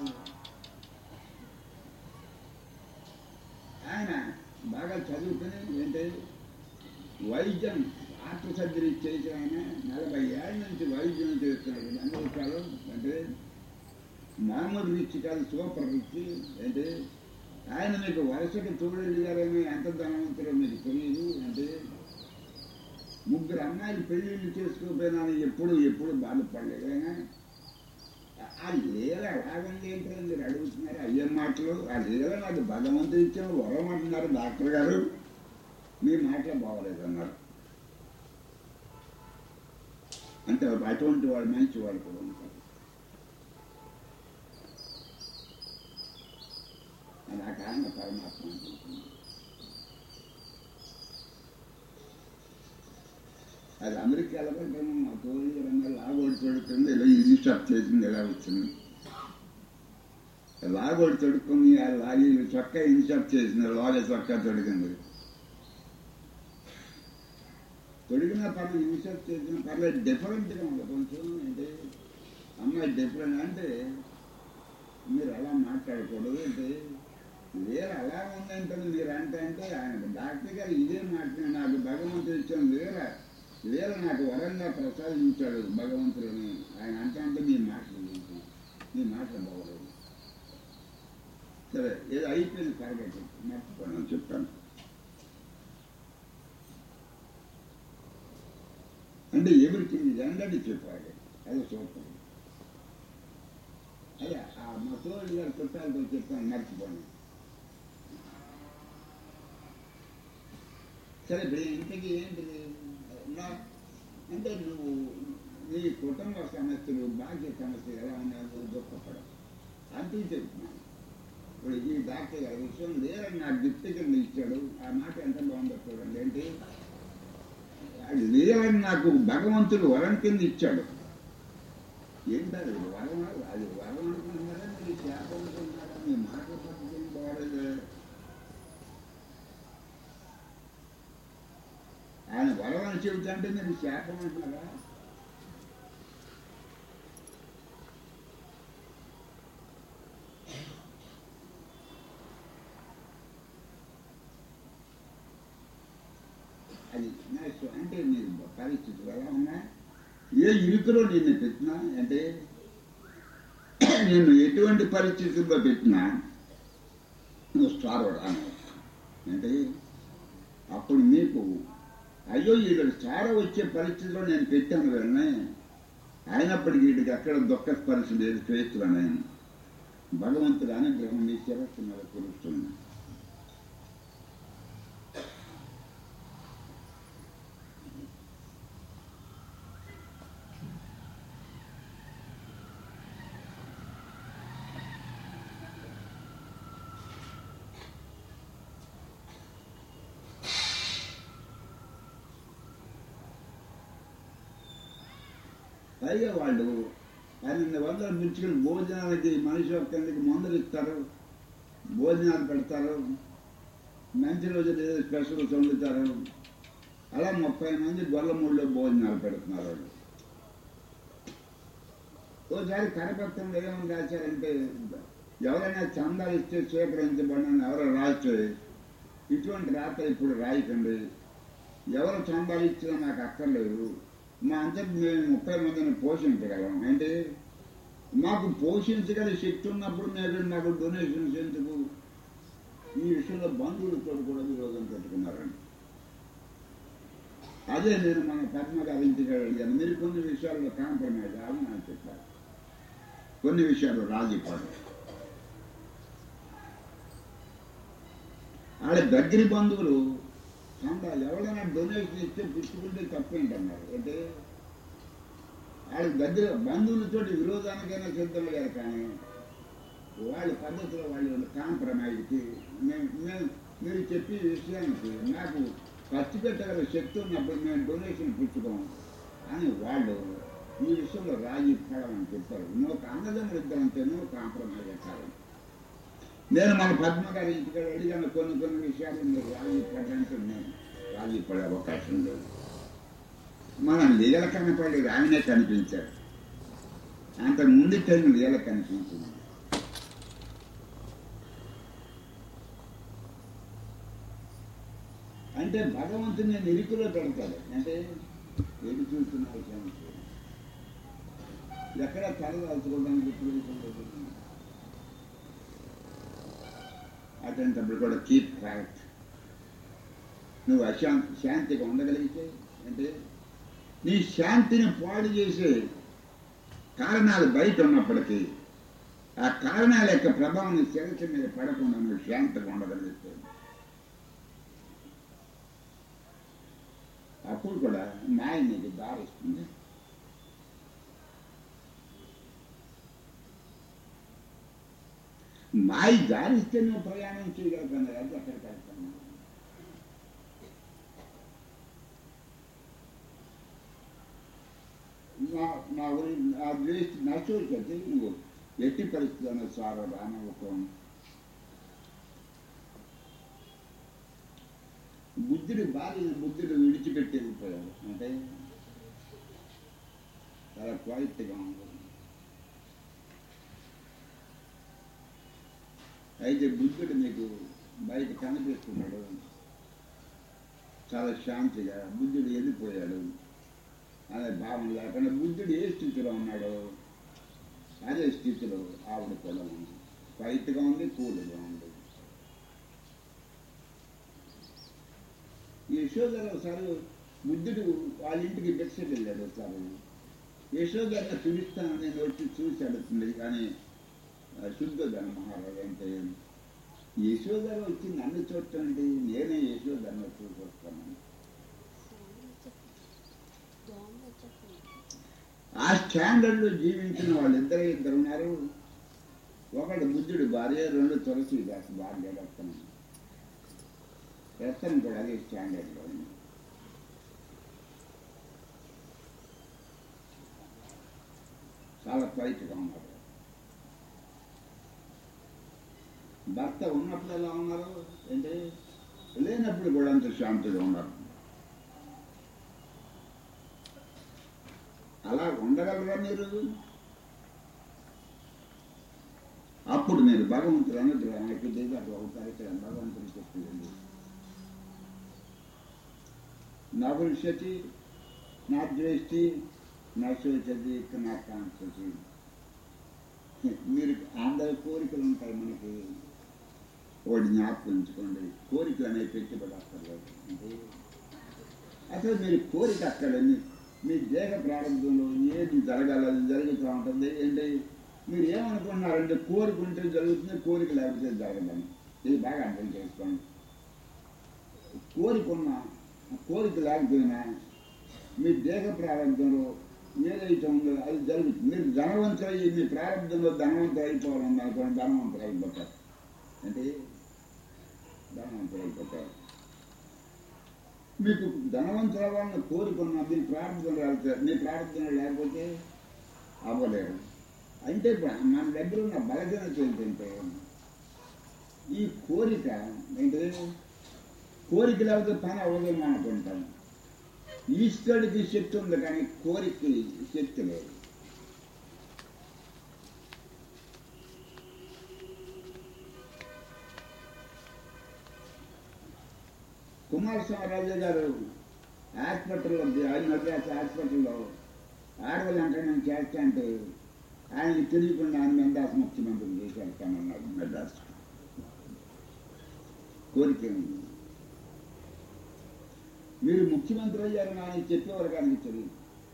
ఆయన బాగా చదువుకుని ఏంటి వైద్యం ఆర్ట్ సర్జరీ చేసిన ఆయన నలభై ఏళ్ళ నుంచి వైద్యం చేస్తున్నాడు అమెరికాలో అంటే మామూలు రిచ్ కాదు సూపర్ రిచ్ అంటే ఆయన మీకు వరుసకు తోడేళ్ళు గారేమో ఎంత ధనవంతులో మీకు తెలియదు అంటే ముగ్గురు అమ్మాయిలు పెళ్ళిళ్ళు చేసుకోపోయినా ఎప్పుడు ఎప్పుడు బాధపడలేదు ఆయన ఆ లీల ఎలాగండి ఏంటని మీరు అడుగుతున్నారు అయ్యే మాటలు ఆ లీల నాకు భగవంతుడు ఇచ్చిన వరం అంటున్నారు డాక్టర్ గారు మీ మాటలు బాగోలేదు అన్నారు అంటే అటువంటి వాడు మంచి వాడు కూడా ఉంటారు అది ఆ కారణం పరమాత్మ అనుకుంటుంది అది అమెరికాలో కూడా మా తోడు రంగా లాగోడి తొడుక్కుంది ఇలా ఇన్స్టాప్ చేసింది ఎలా వచ్చింది లాగోడి తొడుక్కుని ఆ లాగి చొక్కా ఇన్స్టాప్ చేసింది లాగే చొక్కా తొడిగింది తొడిగినా పర్లేదు ఇన్స్టాప్ చేసిన పర్లేదు డిఫరెంట్గా ఉంది కొంచెం అంటే అమ్మాయి డిఫరెంట్ అంటే మీరు అలా మాట్లాడకూడదు అంటే వేరే అలా ఉందంటే మీరు అంటే అంటే ఆయన డాక్టర్ గారు ఇదే మాట నాకు భగవంతుడు ఇచ్చిన వేరే వేరే నాకు వరంగా ప్రసాదించాడు భగవంతుడిని ఆయన అంటే అంటే మీ మాటలు ఏంటి? మీ మాటలు బాగోలేదు సరే ఏదో అయిపోయింది పర్వాలేదు మర్చిపోయాను చెప్పాను అంటే ఎవరికి అందరికీ చెప్పాలి అది సూపర్ అదే ఆ మసోడి గారి చుట్టాలతో చెప్పాను మర్చిపోయాను సరే ఇప్పుడు ఇంతకీ ఏంటిది నా అంటే నువ్వు నీ కుటుంబ సమస్యలు బాధ్య సమస్యలు ఎలా ఉన్నాయో దుఃఖపడవు అంతే చెప్తున్నాను ఇప్పుడు ఈ డాక్టర్ గారి విషయం లేరని నాకు గిఫ్ట్ కింద ఇచ్చాడు ఆ మాట ఎంత బాగుందో చూడండి ఏంటి అది లేరని నాకు భగవంతుడు వరం కింద ఇచ్చాడు ఏంటది వరం అది వరం అనుకుంటున్నారా మీరు శాపం అనుకుంటున్నారా మీ మాటలు పద్ధతి బాగలేదు ఆయన వరం అని చెబుతా అంటే మీరు శాపం అంటున్నారా అది నెక్స్ట్ అంటే మీరు పరిస్థితులు ఎలా ఉన్నా ఏ ఇరుకులో నిన్ను పెట్టినా అంటే నేను ఎటువంటి పరిస్థితుల్లో పెట్టినా నువ్వు స్టార్ అన్నావు అంటే అప్పుడు నీకు అయ్యో వీళ్ళకి స్టార్ వచ్చే పరిస్థితిలో నేను పెట్టాను వెళ్ళనే అయినప్పటికీ వీటికి ఎక్కడ దుఃఖ పరిస్థితి లేదు స్వేచ్ఛలోనే భగవంతుడు అనుగ్రహం నీ శిరస్సు మీద కురుస్తుంది పైగా వాళ్ళు పన్నెండు వందలు మించుకుని భోజనాలకి మనిషి ఒక్కరికి మందులు ఇస్తారు భోజనాలు పెడతారు మంచి రోజులు ఏదో స్పెషల్స్ వండుతారు అలా ముప్పై మంది గొల్లమూడిలో భోజనాలు పెడుతున్నారు వాళ్ళు ఓసారి కరపత్రంలో ఏమని రాశారంటే ఎవరైనా చందాలు ఇస్తే స్వీకరించబడిన ఎవరో రాస్తే ఇటువంటి రాత ఇప్పుడు రాయకండి ఎవరు చందాలు ఇచ్చినా నాకు అక్కర్లేదు మా అంతటి మేము ముప్పై మందిని పోషించగలం అంటే మాకు పోషించగల శక్తి ఉన్నప్పుడు మీరు మాకు డొనేషన్స్ ఎందుకు ఈ విషయంలో బంధువులతో కూడా విరోధం పెట్టుకున్నారండి అదే నేను మన పద్మ గారి ఇంటికి అడిగాను మీరు కొన్ని విషయాల్లో కాంప్రమైజ్ అని నాకు చెప్పారు కొన్ని విషయాలు రాజీ పడు ఆడ దగ్గర బంధువులు చందా ఎవరైనా డొనేషన్ ఇస్తే పుచ్చుకుంటే తప్పేంటన్నారు అంటే వాళ్ళ దగ్గర బంధువులతోటి విరోధానికైనా సిద్ధమయ్యారు కానీ వాళ్ళ పద్ధతిలో వాళ్ళు కాంప్రమైజ్కి మేము మేము మీరు చెప్పే విషయానికి నాకు ఖర్చు పెట్టగల శక్తి ఉన్నప్పుడు మేము డొనేషన్ పుచ్చుకోం అని వాళ్ళు ఈ విషయంలో రాజీ పడమని చెప్పారు నువ్వు అన్నదమ్ములు ఇద్దరంటే నువ్వు కాంప్రమైజ్ అవుతారు నేను మన పద్మ గారి ఇంటికి అడిగాను కొన్ని కొన్ని విషయాలు మీరు రాజీ పడ్డంటే నేను రాజీ పడే అవకాశం లేదు మనం లీల కనపడి ఆయనే కనిపించాడు అంత ముందు టైం లీల కనిపించింది అంటే భగవంతుని నిరుకులో పెడతాడు అంటే ఏది చూస్తున్నావు క్షమించు. ఎక్కడ తలదాల్చుకోవడానికి ఇప్పుడు అటువంటిప్పుడు కూడా కీప్ క్వైట్ నువ్వు అశాంతి శాంతిగా ఉండగలిగితే అంటే నీ శాంతిని పాడు చేసే కారణాలు బయట ఉన్నప్పటికీ ఆ కారణాల యొక్క ప్రభావం నీ శిరస్సు మీద పడకుండా నువ్వు శాంతిగా ఉండగలిగితే అప్పుడు కూడా మాయ నీకు దారిస్తుంది మాయ దారిస్తే నువ్వు ప్రయాణం చేయగలుగుతాను అది అక్కడికి వెళ్తాను నా నా గురించి నా ద్వేష నచ్చోడికైతే నువ్వు ఎట్టి పరిస్థితుల్లో సారో రానవ్వకం బుద్ధుడి భార్య బుద్ధుడు విడిచిపెట్టి వెళ్ళిపోయాడు అంటే చాలా క్వాలిటీగా ఉంది అయితే బుద్ధుడు మీకు బయట కనిపిస్తున్నాడు చాలా శాంతిగా బుద్ధుడు వెళ్ళిపోయాడు అనే భావన లేకుండా బుద్ధుడు ఏ స్థితిలో ఉన్నాడో అదే స్థితిలో ఆవిడ కూడా ఉంది క్వైట్గా ఉంది కూల్గా ఉంది యశోధర ఒకసారి బుద్ధుడు వాళ్ళ ఇంటికి భిక్షకు వెళ్ళాడు ఒకసారి యశోధర చూపిస్తానని నేను వచ్చి చూసి అడుగుతుంది కానీ శుద్ధోధన మహారాజు అంటే యశోధర వచ్చి నన్ను చూడండి నేనే యశోధరను చూసి వస్తాను ఆ స్టాండర్డ్లో జీవించిన వాళ్ళిద్దరు ఇద్దరు ఉన్నారు ఒకడు బుద్ధుడు భార్య రెండు తులసి దాసి భార్య రత్నం రత్నం కూడా అదే స్టాండర్డ్లో ఉంది చాలా క్వైట్గా ఉన్నారు భర్త ఉన్నప్పుడు ఎలా ఉన్నారు అంటే లేనప్పుడు కూడా అంత శాంతిగా ఉన్నారు అలా ఉండగలరా మీరు అప్పుడు మీరు భగవంతుడు అనుగ్రహానికి దిగదు అవుతారు ఇక్కడ భగవంతుడు చెప్పింది నా భవిష్యతి నా ద్వేష్టి నా శోచతి నా కాంక్షతి మీరు అందరి కోరికలు ఉంటాయి మనకి ఒకటి జ్ఞాపకం ఉంచుకోండి కోరికలు అనేవి పెట్టుబడి అక్కర్లేదు అంటే అసలు మీరు కోరిక అక్కడ మీ దేహ ప్రారంభంలో ఏది జరగాలి అది జరుగుతూ ఉంటుంది ఏంటి మీరు ఏమనుకున్నారంటే కోరుకుంటే జరుగుతుంది కోరిక లేకపోతే జరగదని ఇది బాగా అర్థం చేసుకోండి కోరికున్న కోరిక లేకపోయినా మీ దేహ ప్రారంభంలో ఏదైతే ఉందో అది జరుగుతుంది మీరు ధనవంతులయ్యి మీ ప్రారంభంలో ధనవంతులు అయిపోవాలని అనుకోండి ధనవంతులు అయిపోతారు అంటే ధనవంతులు అయిపోతారు మీకు ధనవంతుల వాళ్ళని కోరుకున్న మీ ప్రారంభం లేకపోతే మీ ప్రారంభం లేకపోతే అవ్వలేరు అంటే ఇప్పుడు మన దగ్గర ఉన్న బలహీనత ఏంటంటే ఈ కోరిక ఏంటి కోరిక లేకపోతే పని అవ్వదేమో అనుకుంటాం ఈశ్వరుడికి శక్తి ఉంది కానీ కోరికకి శక్తి లేదు కుమారస్వామిరాజు గారు హాస్పిటల్లో ఆయన మద్రాసు హాస్పిటల్లో ఆడవాళ్ళు అంటే నేను చేస్తా అంటే ఆయనకి తెలియకుండా ఆయన మెడ్రాస్ ముఖ్యమంత్రి చేసి వెళ్తానన్నాడు మెడ్రాస్ కోరిక ఉంది. మీరు ముఖ్యమంత్రి అయ్యారని ఆయన చెప్పేవారు కానీ మీకు తెలియదు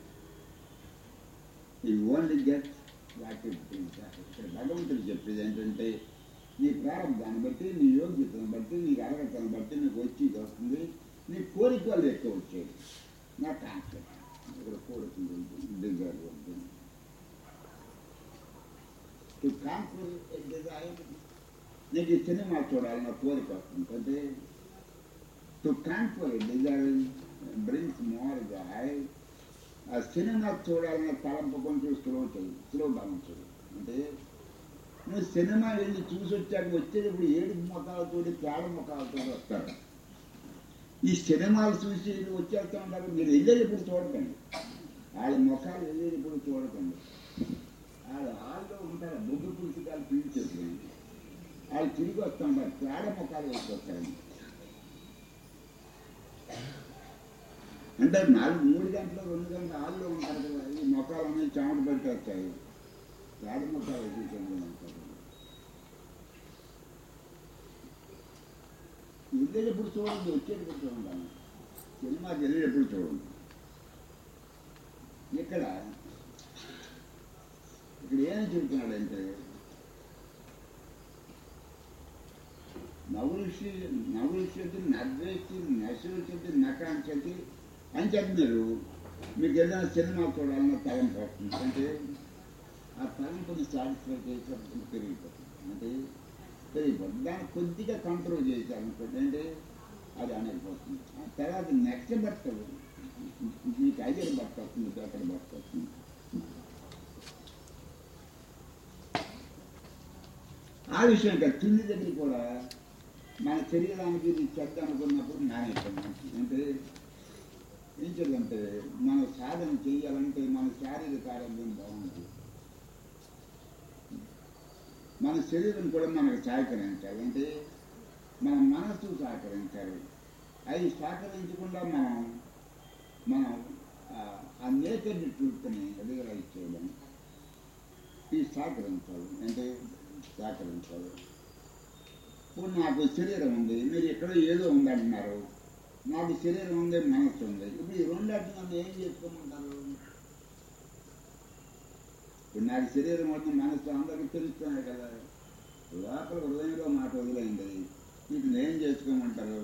ఈ ఓన్లీ గెట్ వాట్ ఇక్కడ భగవంతుడు చెప్పేది ఏంటంటే నీ ప్రారంభాన్ని బట్టి నీ యోగ్యతను బట్టి నీ అర్హతను బట్టి నీకు వచ్చేది వస్తుంది నీ కోరిక వల్ల ఎక్కువ వచ్చేది నా కాన్సెప్ట్ ఇక్కడ కోరిక ఉంటుంది డిజైర్ ఉంటుంది టు కాన్ఫర్ డిజైర్ నీకు ఈ సినిమా చూడాలన్న కోరిక వస్తుంది అంటే to confer desire brings more joy ఆ సినిమా చూడాలన్న తలంపు కొంచెం స్లో చేయి స్లో డౌన్ చేయి అంటే నువ్వు సినిమా వెళ్ళి చూసి వచ్చాక వచ్చేటప్పుడు ఏడు ముఖాలతో పేడ ముఖాలతో వస్తారు ఈ సినిమాలు చూసి వచ్చేస్తా ఉంటారు మీరు వెళ్ళేటప్పుడు చూడకండి వాళ్ళ ముఖాలు వెళ్ళేటప్పుడు చూడకండి వాళ్ళు హాల్లో ఉంటారు బొగ్గు పుస్తకాలు పీల్చేసుకుని వాళ్ళు తిరిగి వస్తూ ఉంటారు పేడ ముఖాలు వచ్చి అంటే నాలుగు మూడు గంటలు రెండు గంటలు హాల్లో ఉంటారు కదా ఈ ముఖాలు అనేవి చెమట పెట్టి వచ్చాయి పేడ ముఖాలు వచ్చి ఉంటారు వెళ్ళేటప్పుడు చూడండి వచ్చేటప్పుడు చూడండి సినిమాకి వెళ్ళేటప్పుడు చూడండి ఇక్కడ ఇక్కడ ఏం చెబుతున్నాడంటే నవృషి నవృష్యతి నద్వేషి నశృష్యతి నకాంక్షతి అని చెప్పినారు మీకు ఏదైనా సినిమా చూడాలన్న తలంపు వస్తుంది అంటే ఆ తలంపుని సాటిస్ఫై చేసేటప్పుడు పెరిగిపోతుంది అంటే పెరిగిపోతుంది దాన్ని కొద్దిగా కంట్రోల్ చేశారనుకోండి అంటే అది అనేకపోతుంది ఆ తర్వాత నెక్స్ట్ బట్ట మీకు ఐదర్ బట్ట వస్తుంది పేపర్ బట్ట వస్తుంది ఆ విషయం కాదు తిండి దగ్గర కూడా మన శరీరానికి ఇది చెడ్డ అనుకున్నప్పుడు నానేస్తాం అంటే ఏం చేద్దంటే మన సాధన చేయాలంటే మన శారీరక ఆరోగ్యం బాగుంటుంది మన శరీరం కూడా మనకు సహకరించాలి అంటే మన మనస్సు సహకరించాలి అవి సహకరించకుండా మనం మనం ఆ- ఆ నేచర్ని ట్రూత్ని రియలైజ్ చేయడం ఇది సహకరించాలి అంటే సహకరించాలి ఇప్పుడు నాకు శరీరం ఉంది మీరు ఎక్కడో ఏదో ఉందంటున్నారు నాకు శరీరం ఉంది మనస్సు ఉంది ఇప్పుడు ఈ రెండాటి నన్ను ఏం చేసుకోమంటారు ఇప్పుడు నాకు శరీరం ఉంది మనస్సు అందరికీ తెలుస్తున్నాయి కదా లోపల హృదయంలో మాట వదిలేయండి వీటిని ఏం చేసుకోమంటారు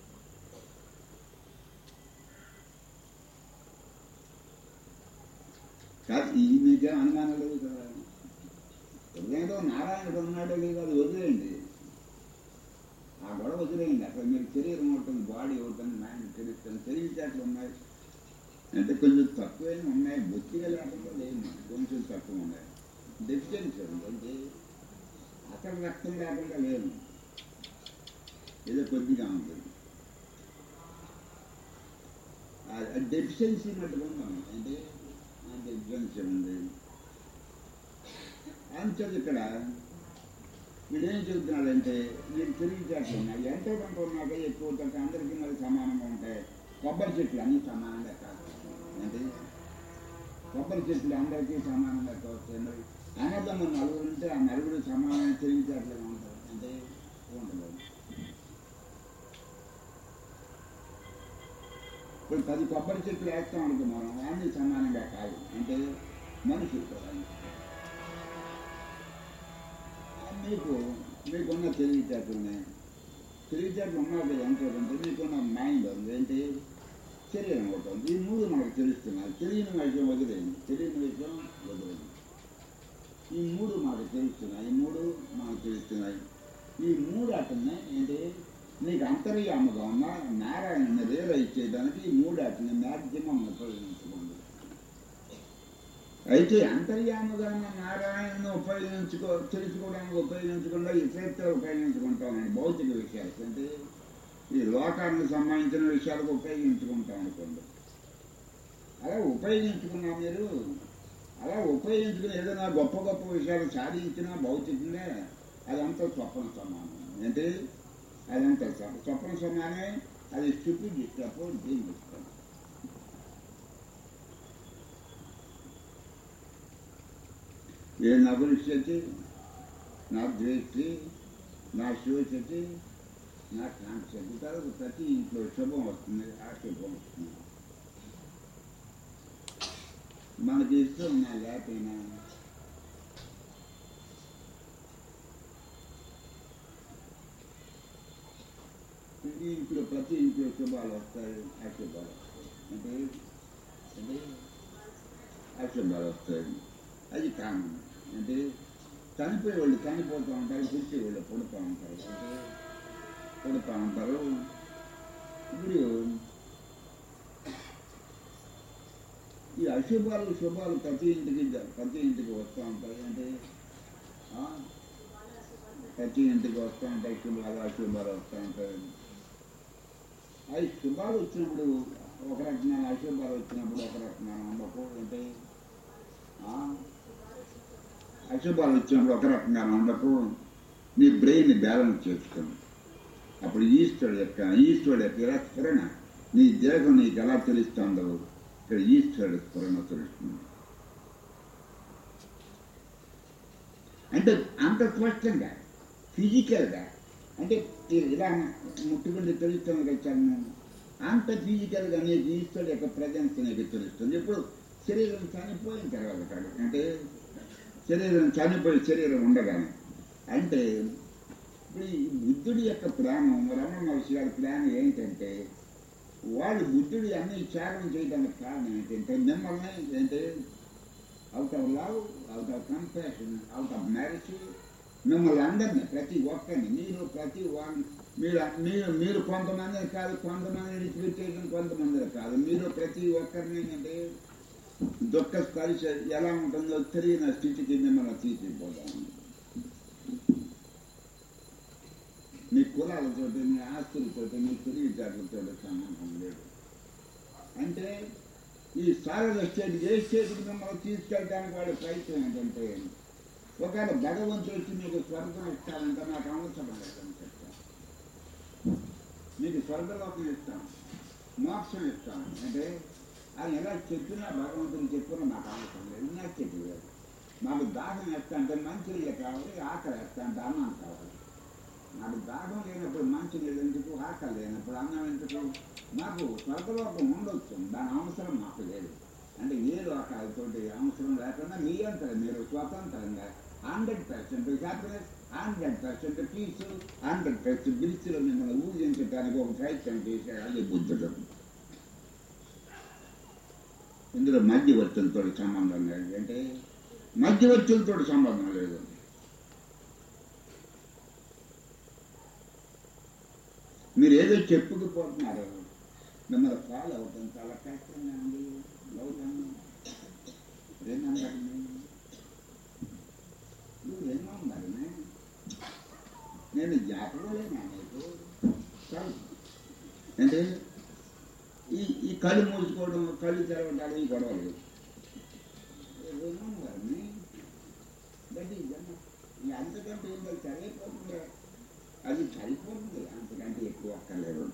కాదు ఈ మీకేం అనుమానం లేదు కదా హృదయంలో నారాయణుడు ఉన్నాడో లేదు అది వదిలేయండి ఆ గొడవ వదిలేయండి అక్కడ మీరు శరీరం ఉంటుంది బాడీ ఉంటుంది మైండ్ తెలుస్తుంది తెలివితేటలు ఉన్నాయి అంటే కొంచెం తక్కువైనా ఉన్నాయి బొత్తిగా లేకుండా లేదు కొంచెం తక్కువ ఉన్నాయి డెఫిషియన్సీ ఉంది అంటే అక్కడ రక్తం లేకుండా లేదు ఏదో కొద్దిగా ఉంటుంది ఆ డెఫిషియన్సీ మట్టుకు ఉందాం అంటే ఆ డెఫిషియన్సీ ఉంది అంచేది ఇక్కడ వీడేం చెబుతున్నాడంటే మీరు తెలివితేటలు ఉన్నాయి ఎంతో కొంత ఉన్నాక ఎక్కువ తక్కువ అందరికీ మరి సమానంగా ఉంటాయి కొబ్బరి చెట్లు అన్నీ సమానంగా కాదు అంటే కొబ్బరి చెట్లు అందరికీ సమానంగా వస్తాయి మరి అన్నదమ్ములు నలుగురు ఉంటే ఆ నలుగురు సమానమైన తెలివితేటలుగా ఉంటారు అంటే ఉండదు ఇప్పుడు పది కొబ్బరి చెట్లు వేస్తాం అనుకో మనం అన్ని సమానంగా కాదు అంటే మనుషులు కూడా మీకు మీకున్న తెలివితేటలున్నాయి తెలివితేటలు ఉన్నాక ఎంతో అంటే మీకున్న మైండ్ ఉంది ఏంటి శరీరం ఒకటి ఉంది ఈ మూడు మనకు తెలుస్తున్నాయి తెలియని విషయం వదిలేయండి తెలియని విషయం వదిలేయండి ఈ మూడు మనకు తెలుస్తున్నాయి ఈ మూడు మనకు తెలుస్తున్నాయి ఈ మూడు అటున్నాయి ఏంటి నీకు అంతర్యాముగా ఉన్న నారాయణని రియలైజ్ చేయడానికి ఈ మూడు అటుని మ్యాక్సిమం ఉపయోగించుకోండి అయితే అంతర్యాముగా ఉన్న నారాయణను ఉపయోగించుకో తెలుసుకోవడానికి ఉపయోగించకుండా ఇతరత్ర ఉపయోగించుకుంటామండి భౌతిక విషయాలు అంటే ఈ లోకానికి సంబంధించిన విషయాలకు ఉపయోగించుకుంటాం అనుకోండి అలా ఉపయోగించుకున్నా మీరు అలా ఉపయోగించుకుని ఏదైనా గొప్ప గొప్ప విషయాలు సాధించినా భౌతికంగా అదంతా స్వప్న సమానం ఏంటి అదంతా స్వ- స్వప్న సమానమే అది స్టూపిడ్ ఇష్టపు దీని ఇష్టం ఏ నగులిష్యతి నా ద్వేష్టి నా శోచతి నా కాంక్షతి తర్వాత ప్రతి ఇంట్లో శుభం వస్తుంది ఆ శుభం వస్తుంది మనకి ఇష్టం ఉన్నా లేకపోయినా ప్రతి ఇంట్లో ప్రతి ఇంట్లో శుభాలు వస్తాయి అశుభాలు వస్తాయి అంటే అంటే అశుభాలు వస్తాయి అది కామన్ అంటే చనిపోయే వాళ్ళు చనిపోతూ ఉంటారు పుట్టే వాళ్ళు పుడుతూ ఉంటారు అంటే పుడుతూ ఉంటారు ఇప్పుడు ఈ అశుభాలు శుభాలు ప్రతి ఇంటికి జ- ప్రతి ఇంటికి వస్తూ ఉంటాయి అంటే ఆ, ప్రతి ఇంటికి వస్తూ ఉంటాయి శుభాలు అశుభాలు వస్తూ ఉంటాయి అవి శుభాలు వచ్చినప్పుడు ఒక రకమైన అశుభాలు వచ్చినప్పుడు ఒక రకమైన ఉండకు అంటే ఆ, అశుభాలు వచ్చినప్పుడు ఒక రకంగా ఉండకు నీ బ్రెయిన్ బ్యాలెన్స్ చేసుకోండి అప్పుడు ఈశ్వరుడు యొక్క ఈశ్వరుడు యొక్క ఇలా స్ఫురణ నీ దేహం నీకు ఎలా తెలుస్తుందో ఇక్కడ ఈశ్వరుడు స్ఫురణ తెలుస్తుంది అంటే అంత స్పష్టంగా ఫిజికల్గా అంటే ఈ- ఇలా ముట్టుకుంటే తెలుస్తుంది కదా చర్మం అంత ఫిజికల్గా నీకు ఈశ్వరుడు యొక్క ప్రజెన్స్ నీకు తెలుస్తుంది ఇప్పుడు శరీరం చనిపోయిన తర్వాత కాదు అంటే శరీరం చనిపోయి శరీరం ఉండగానే అంటే ఇప్పుడు ఈ బుద్ధుడి యొక్క ప్రాణం రమణ మహర్షి గారి ప్లాన్ ఏంటంటే వాళ్ళు బుద్ధుడి అన్ని త్యాగం చేయడానికి కారణం ఏంటంటే మిమ్మల్ని ఏంటంటే out of love out of compassion out of marriage మిమ్మల్ని అందరినీ ప్రతి ఒక్కరిని మీరు ప్రతి వారిని మీరు మీరు మీరు కొంతమందిని కాదు కొంతమందిని విడిచిపెట్టేయడం కొంతమందిని కాదు మీరు ప్రతి ఒక్కరిని ఏంటంటే దుఃఖ స్పర్శ ఎలా ఉంటుందో తెలియని స్థితికి మిమ్మల్ని తీసుకుపోతాము మీ కులాలతోటి మీ ఆస్తులతోటి మీ తెలివితేటలతో సంబంధం లేదు అంటే ఈ సారద స్టేట్ ఏ స్టేట్కి మిమ్మల్ని తీసుకెళ్ళడానికి వాడి ప్రయత్నం ఏంటంటే ఒకవేళ భగవంతుడు వచ్చి మీకు స్వర్గం ఇస్తారంటే నాకు అవసరం లేదని చెప్తాను మీకు స్వర్గలోకం ఇస్తాను మోక్షం ఇస్తాను అంటే ఆయన ఎలా చెప్పినా భగవంతుడు చెప్పినా నాకు అవసరం లేదు నాకు చెప్పలేదు మాకు దాహం వేస్తా అంటే మంచి నీళ్ళు కావాలి ఆకలి వేస్తా అంటే అన్నం కావాలి నాకు దాహం లేనప్పుడు మంచి నీళ్ళు ఎందుకు ఆకలి లేనప్పుడు అన్నం ఎందుకు నాకు స్వర్గలోకం ఉండొచ్చు దాని అవసరం మాకు లేదు అంటే ఏ లోకాలతోటి అవసరం లేకుండా మీ అంతరం మీరు స్వతంత్రంగా hundred percent happiness hundred percent peace hundred percent బిల్స్లో మిమ్మల్ని ఊహించడానికి ఒక ప్రయత్నం చేశాడు అది బుద్ధుడు ఇందులో మధ్యవర్తులతో సంబంధం లేదు అంటే మధ్యవర్తులతో సంబంధం లేదు మీరు ఏదో చెప్పుకుపోతున్నారు మిమ్మల్ని ఫాలో అవుతాం చాలా కష్టంగా ఉంది అవుతాను రిమెంబర్ నువ్వు రిమెంబర్ నేను జ్ఞాపకలేనా నీకు చాలు. అంటే ఈ ఈ కళ్ళు మూసుకోవడం కళ్ళు తెరవడాలు ఈ గొడవలు రిమెంబర్ బట్ ఈ అంతకంటే ఏం లేదు సరైపోతుంది అది సరిపోతుంది అంతకంటే ఎక్కువ అక్కర్లేదు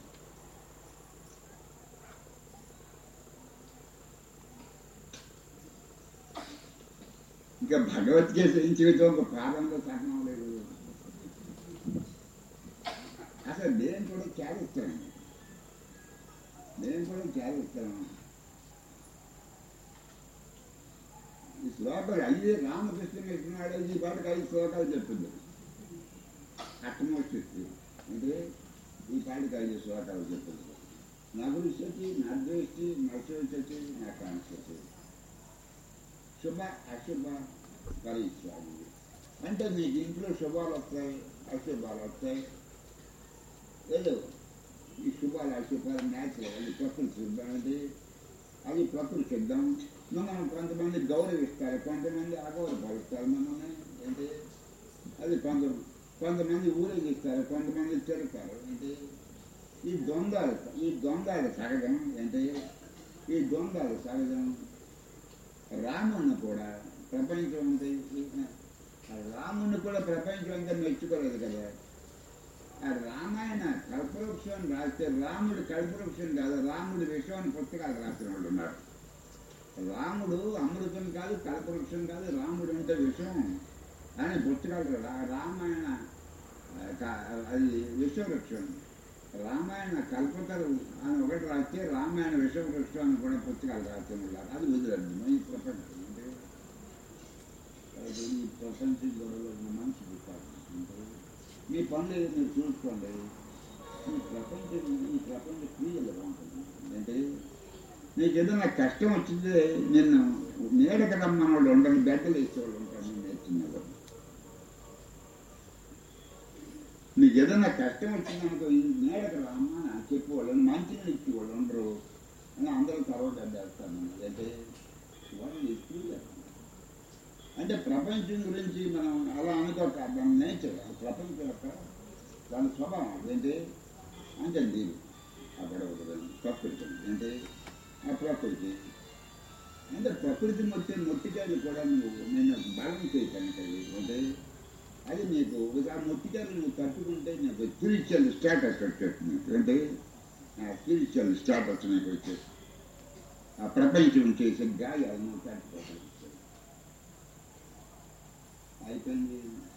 ఇంకా భగవద్గీత జీవితం ఒక పాదంలో సహనం లేదు అసలు నేను కూడా త్యాగిస్తాను నేను కూడా త్యాగిస్తాను ఈ శ్లోకాలు అయ్యే రామకృష్ణ ఇస్తున్నాడు ఈ పాటకు ఐదు శ్లోకాలు చెప్పింది అట్మోస్ఫియర్ అంటే ఈ పాటికి ఐదు శ్లోకాలు చెప్పింది నా గురించి నా ద్వేష్టి నా శోచతి నా కాంక్షతి శుభ అశుభ పరీక్షాలు అంటే మీకు ఇంట్లో శుభాలు వస్తాయి అశుభాలు వస్తాయి ఏదో ఈ శుభాలు అశుభాలు న్యాచురల్ అది ప్రకృతి శుభం అంటే అది ప్రకృతి సిద్ధం మనం కొంతమంది గౌరవిస్తారు కొంతమంది అగౌరవపరుస్తారు మనల్ని ఏంటి అది కొంత కొంతమంది ఊరేగిస్తారు కొంతమంది తిరుగుతారు ఏంటి ఈ ద్వంద్వాలు ఈ ద్వంద్వాలు సహజం ఏంటి ఈ ద్వంద్వాలు సహజం రాముణ్ణి కూడా ప్రపంచం అంతా ఈ- ఆ రాముణ్ణి కూడా ప్రపంచం అంతా మెచ్చుకోలేదు కదా ఆ రామాయణ కల్పవృక్షం రాస్తే రాముడు కల్పవృక్షం కాదు రాముడు విషయం అని పుస్తకాలు రాసిన వాళ్ళు ఉన్నారు రాముడు అమృతం కాదు కల్పవృక్షం కాదు రాముడు అంటే విషయం అని పుస్తకాలు రా రామాయణ ఆ, క- అది విశ్వవృక్షం రామాయణ కల్పతరు అని ఒకటి రాస్తే రామాయణ విశ్వవృక్షం అని కూడా పుస్తకాలు రాసిన వాళ్ళు అది వదిలేదు ఈ ప్రపంచం అంటే అది ఈ ప్రపంచం గొడవలో ఉన్న మనిషి కాదు అంటే మీ పనులు ఏదో మీరు చూసుకోండి ఈ ప్రపంచం ఈ ప్రపంచ క్రియలు బాగుంటుంది అంటే నీకు ఏదైనా కష్టం వచ్చింది నిన్ను నీడక రమ్మన్న వాళ్ళు ఉండరు బెడ్డలు ఇచ్చేవాళ్ళు ఉంటారు నేను నేర్చుకున్నారు నీకు ఏదైనా కష్టం వచ్చిందనుకో ఈ నీడక రమ్మా అని చెప్పేవాళ్ళు మంచిగా ఇచ్చేవాళ్ళు ఉండరు అని అందరూ తర్వాత వేస్తాను అంటే వాళ్ళు ఎక్కువ అంటే ప్రపంచం గురించి మనం అలా అనుకోక దాని నేచర్ ఆ ప్రపంచం యొక్క దాని స్వభావం ఏంటి అంటే దీని ఆ గొడవ ప్రకృతి ఏంటి ఆ ప్రకృతి అంటే ప్రకృతి మొత్తం మొట్టికాయలు కూడా నువ్వు నేను బలం చేయటానికి అంటే అది నీకు ఆ మొట్టికాయలు నువ్వు తట్టుకుంటే నీకు స్పిరిచువల్ స్టేటస్ వచ్చేస్తుంది అంటే ఆ స్పిరిచువల్ స్టేటస్ నీకు వచ్చేస్తుంది ఆ ప్రపంచం చేసే గాయాలు నువ్వు తట్టుకోగలుగుతావు అయిపోయింది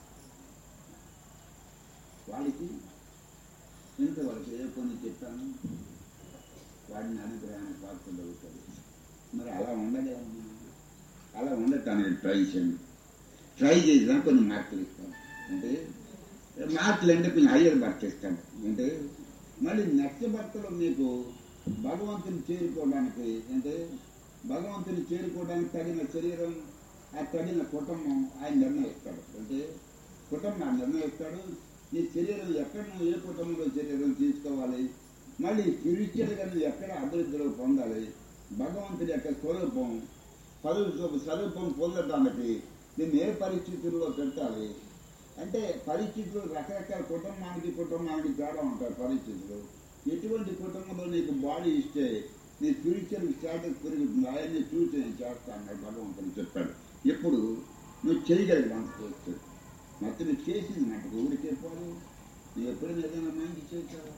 వాళ్ళకి ఇంతవరకు ఏ పని చెప్పాను వాడిని అనుగ్రహాన్ని పాత్రలు అవుతాడు మరి అలా ఉండలేము అలా ఉండటానికి ట్రై చేయండి ట్రై చేసినా కొన్ని మార్కులు ఇస్తాం అంటే మార్కులు అంటే కొంచెం హయ్యర్ బర్త్ ఇస్తాం అంటే మళ్ళీ నెక్స్ట్ బర్త్లో మీకు భగవంతుని చేరుకోవడానికి అంటే భగవంతుని చేరుకోవడానికి తగిన శరీరం ఆ తగిన కుటుంబం ఆయన నిర్ణయిస్తాడు అంటే కుటుంబం నిర్ణయిస్తాడు నీ శరీరం ఎక్కడ నువ్వు ఏ కుటుంబంలో శరీరం తీసుకోవాలి మళ్ళీ స్పిరిచువల్గా నువ్వు ఎక్కడ అభివృద్ధిలో పొందాలి భగవంతుడి యొక్క స్వరూపం స్వరూపం స్వరూపం పొందడానికి నేను ఏ పరిస్థితుల్లో పెట్టాలి అంటే పరిస్థితులు రకరకాల కుటుంబానికి కుటుంబానికి తేడా ఉంటాయి పరిస్థితులు ఎటువంటి కుటుంబంలో నీకు బాడీ ఇస్తే నీ స్పిరిచువల్ స్టేటస్ పెరుగుతుంది ఆయన్ని చూసి నేను చేస్తాను భగవంతుని చెప్పాడు ఎప్పుడు నువ్వు చేయగలిగి అంత చేస్తూ మొత్తం నువ్వు చేసింది నాకు ఊరికి చెప్పాలి నువ్వు ఎప్పుడైనా ఏదైనా మంచి చేశావా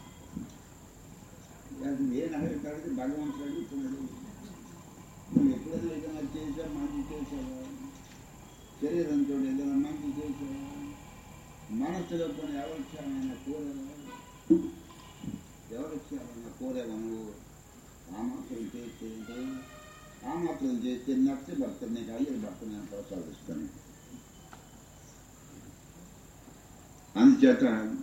అది నేను అడగటానికి భగవంతుడు అడుగుతున్నాడు నువ్వు ఎప్పుడైనా ఏదైనా చేసావు మంచి చేసావా శరీరంతో ఏదైనా మంచి చేసావా మనస్సులో కొన్ని ఎవరిచ్చామైనా కోరేవా ఎవరిచ్చామైనా కోరేవా నువ్వు ఆ మాత్రం చేస్తే ఏంటి? ఆ మాత్రం చేస్తే నచ్చి భర్త నీకు అయ్యర్ భర్త నేను ప్రోత్సహిస్తాను అందుచేత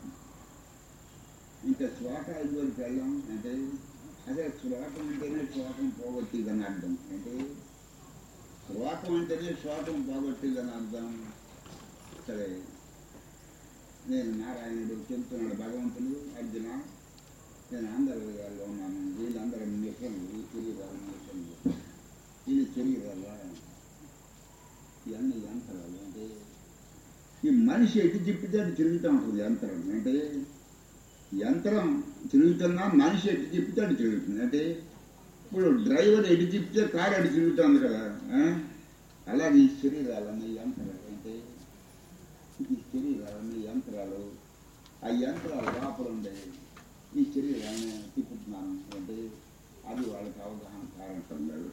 ఇంకా శ్లోకాల జోలికి వెళ్ళాం అంటే అదే శ్లోకం అంటేనే శ్లోకం పోగొట్టిదని అర్థం అంటే శ్లోకం అంటేనే శ్లోకం పోగొట్టిదని అర్థం సరే నేను నారాయణుడు చెబుతున్నాడు భగవంతుడు అర్జున నేను ఆంధ్రప్రదేశ్లో ఉన్నాను వీళ్ళందరూ మిషన్లు ఈ తిరిగిరాలు మిషన్లు వీళ్ళు తిరిగిరాలా ఇవన్నీ యంత్రాలు అంటే ఈ మనిషి ఎటు తిప్పితే అటు తిరుగుతూ ఉంటుంది యంత్రం అంటే యంత్రం తిరుగుతున్నా మనిషి ఎటు తిప్పితే అటు తిరుగుతుంది అంటే ఇప్పుడు డ్రైవర్ ఎటు తిప్పితే కారు అటు తిరుగుతుంది కదా ఆ? అలాగే ఈ శరీరాలన్నీ యంత్రాలు అంటే ఈ శరీరాలన్నీ యంత్రాలు ఆ యంత్రాలు లోపల ఉండే ఈ శరీరాన్ని తిప్పుతున్నాను అంటే అది వాళ్ళకి అవగాహన కారణం లేదు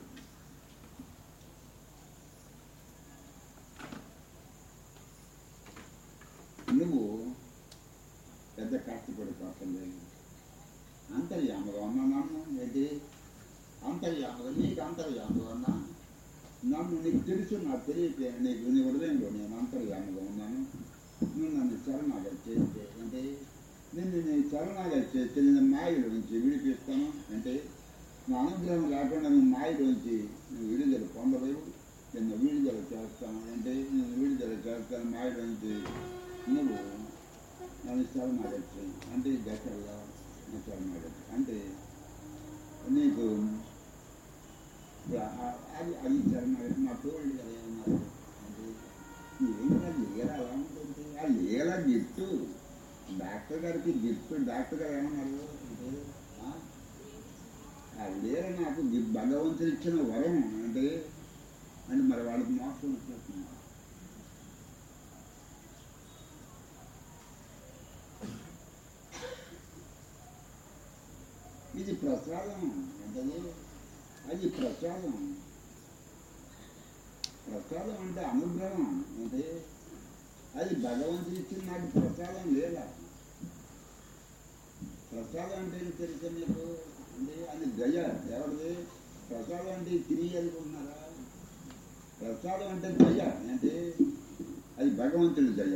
నువ్వు పెద్ద కష్టపడిపోవటం లేదు అంతర్యామగా ఉన్నా నన్ను ఏంటి అంతర్యామగా నీకు అంతర్యామగా ఉన్నా నన్ను నీకు తెలుసు నాకు తెలియక నీకు నీ హృదయంలో నేను అంతర్యామగా ఉన్నాను నువ్వు నన్ను శరణాగతి చేస్తే అంటే నిన్ను నేను శరణాగతి చేస్తే నేను మాయలో నుంచి విడిపిస్తాను అంటే నా అనుగ్రహం లేకుండా నువ్వు మాయలో నుంచి నువ్వు విడుదల పొందలేవు నిన్ను విడుదల చేస్తాను అంటే నేను విడుదల చేస్తాను మాయలో నుంచి నువ్వు నన్ను శరణాగతి చేయి అంటే ఈ దశల్లో నువ్వు శరణాగతి అంటే నీకు ఇప్పుడు ఆ- అది అది ఇచ్చారు మరి మా తోడు కదా ఏమన్నారు అంటే ఏంటి అది లీల అలా ఉంటుంది ఆ లీల గిఫ్ట్ డాక్టర్ గారికి గిఫ్ట్ డాక్టర్ గారు ఏమన్నారు అంటే ఆ? ఆ లీల నాకు గి- భగవంతుడు ఇచ్చిన వరం అంటే అంటే మరి వాళ్ళకి మోసం వచ్చేస్తున్నారు ఇది ప్రసాదం ఏంటది అది ప్రసాదం ప్రసాదం అంటే అనుగ్రహం అంటే అది భగవంతుడు ఇచ్చిన నాకు ప్రసాదం లేదా ప్రసాదం అంటే ఏంటి తెలుసా మీకు అంటే అది గయ ఎవరిది ప్రసాదం అంటే తిరిగి అనుకుంటున్నారా ప్రసాదం అంటే దయ అంటే అది భగవంతుడి దయ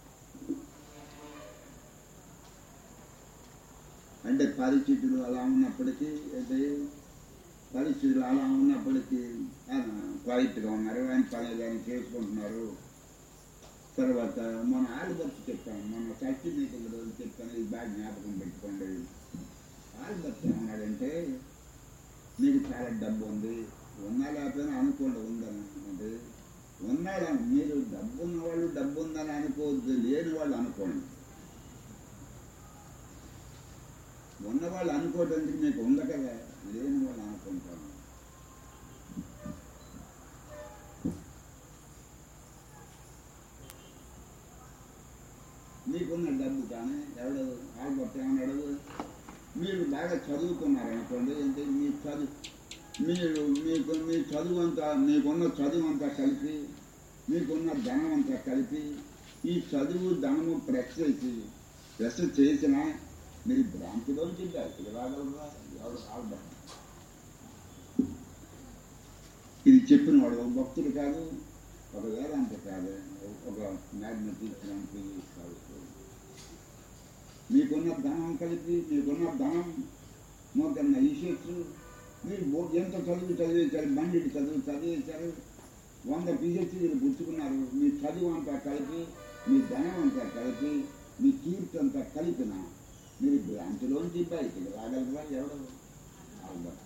అంటే పరిస్థితులు అలా ఉన్నప్పటికీ అంటే పరిస్థితులు అలా ఉన్నప్పటికీ క్వైట్గా ఉన్నారు ఆయన పని కానీ చేసుకుంటున్నారు తర్వాత మన ఆల్బర్ట్ చెప్పాను మన సత్య మీటింగ్ రోజు చెప్పాను ఇది బాగా జ్ఞాపకం పెట్టుకోండి ఆల్బర్ట్ ఏమన్నాడంటే మీకు చాలా డబ్బు ఉంది ఉన్నా లేకపోయినా అనుకోండి ఉందని అంటే ఉన్నాడు మీరు డబ్బు ఉన్న వాళ్ళు డబ్బు ఉందని అనుకోవద్దు లేని వాళ్ళు అనుకోండి ఉన్నవాళ్ళు అనుకోవడానికి మీకు ఉంది కదా లేని వాళ్ళు అనుకుంటాను మీకున్న డబ్బు కానీ ఎవడు ఆల్బర్ట్ ఏమన్నాడు మీరు బాగా చదువుకున్నారు అనుకోండి అంటే మీ చదువు మీరు మీకు మీ చదువు అంతా మీకున్న చదువు అంతా కలిపి మీకున్న ధనం అంతా కలిపి ఈ చదువు ధనము ప్రెస్ చేసి ప్రెస్ చేసినా మీరు భ్రాంతిలోంచి బయటకు రాగలరా ఎవరు ఆల్బర్ట్ ఇది చెప్పిన వాడు ఒక భక్తుడు కాదు ఒక వేదాంత కాదు ఒక మ్యాగ్నెటిక్ కాదు మీకున్న ధనం కలిపి మీకున్న ధనం మొదన్న ఈశ్వరు మీరు బో- ఎంత చదువు చదివించారు బండిటి చదువు చదివించారు వంద పిహెచ్డీలు పుచ్చుకున్నారు మీ చదువు అంతా కలిపి మీ ధనం అంతా కలిపి మీ కీర్తి అంతా కలిపిన మీరు భ్రాంతిలోంచి బయటికి రాగలరా ఎవడు ఆల్బర్ట్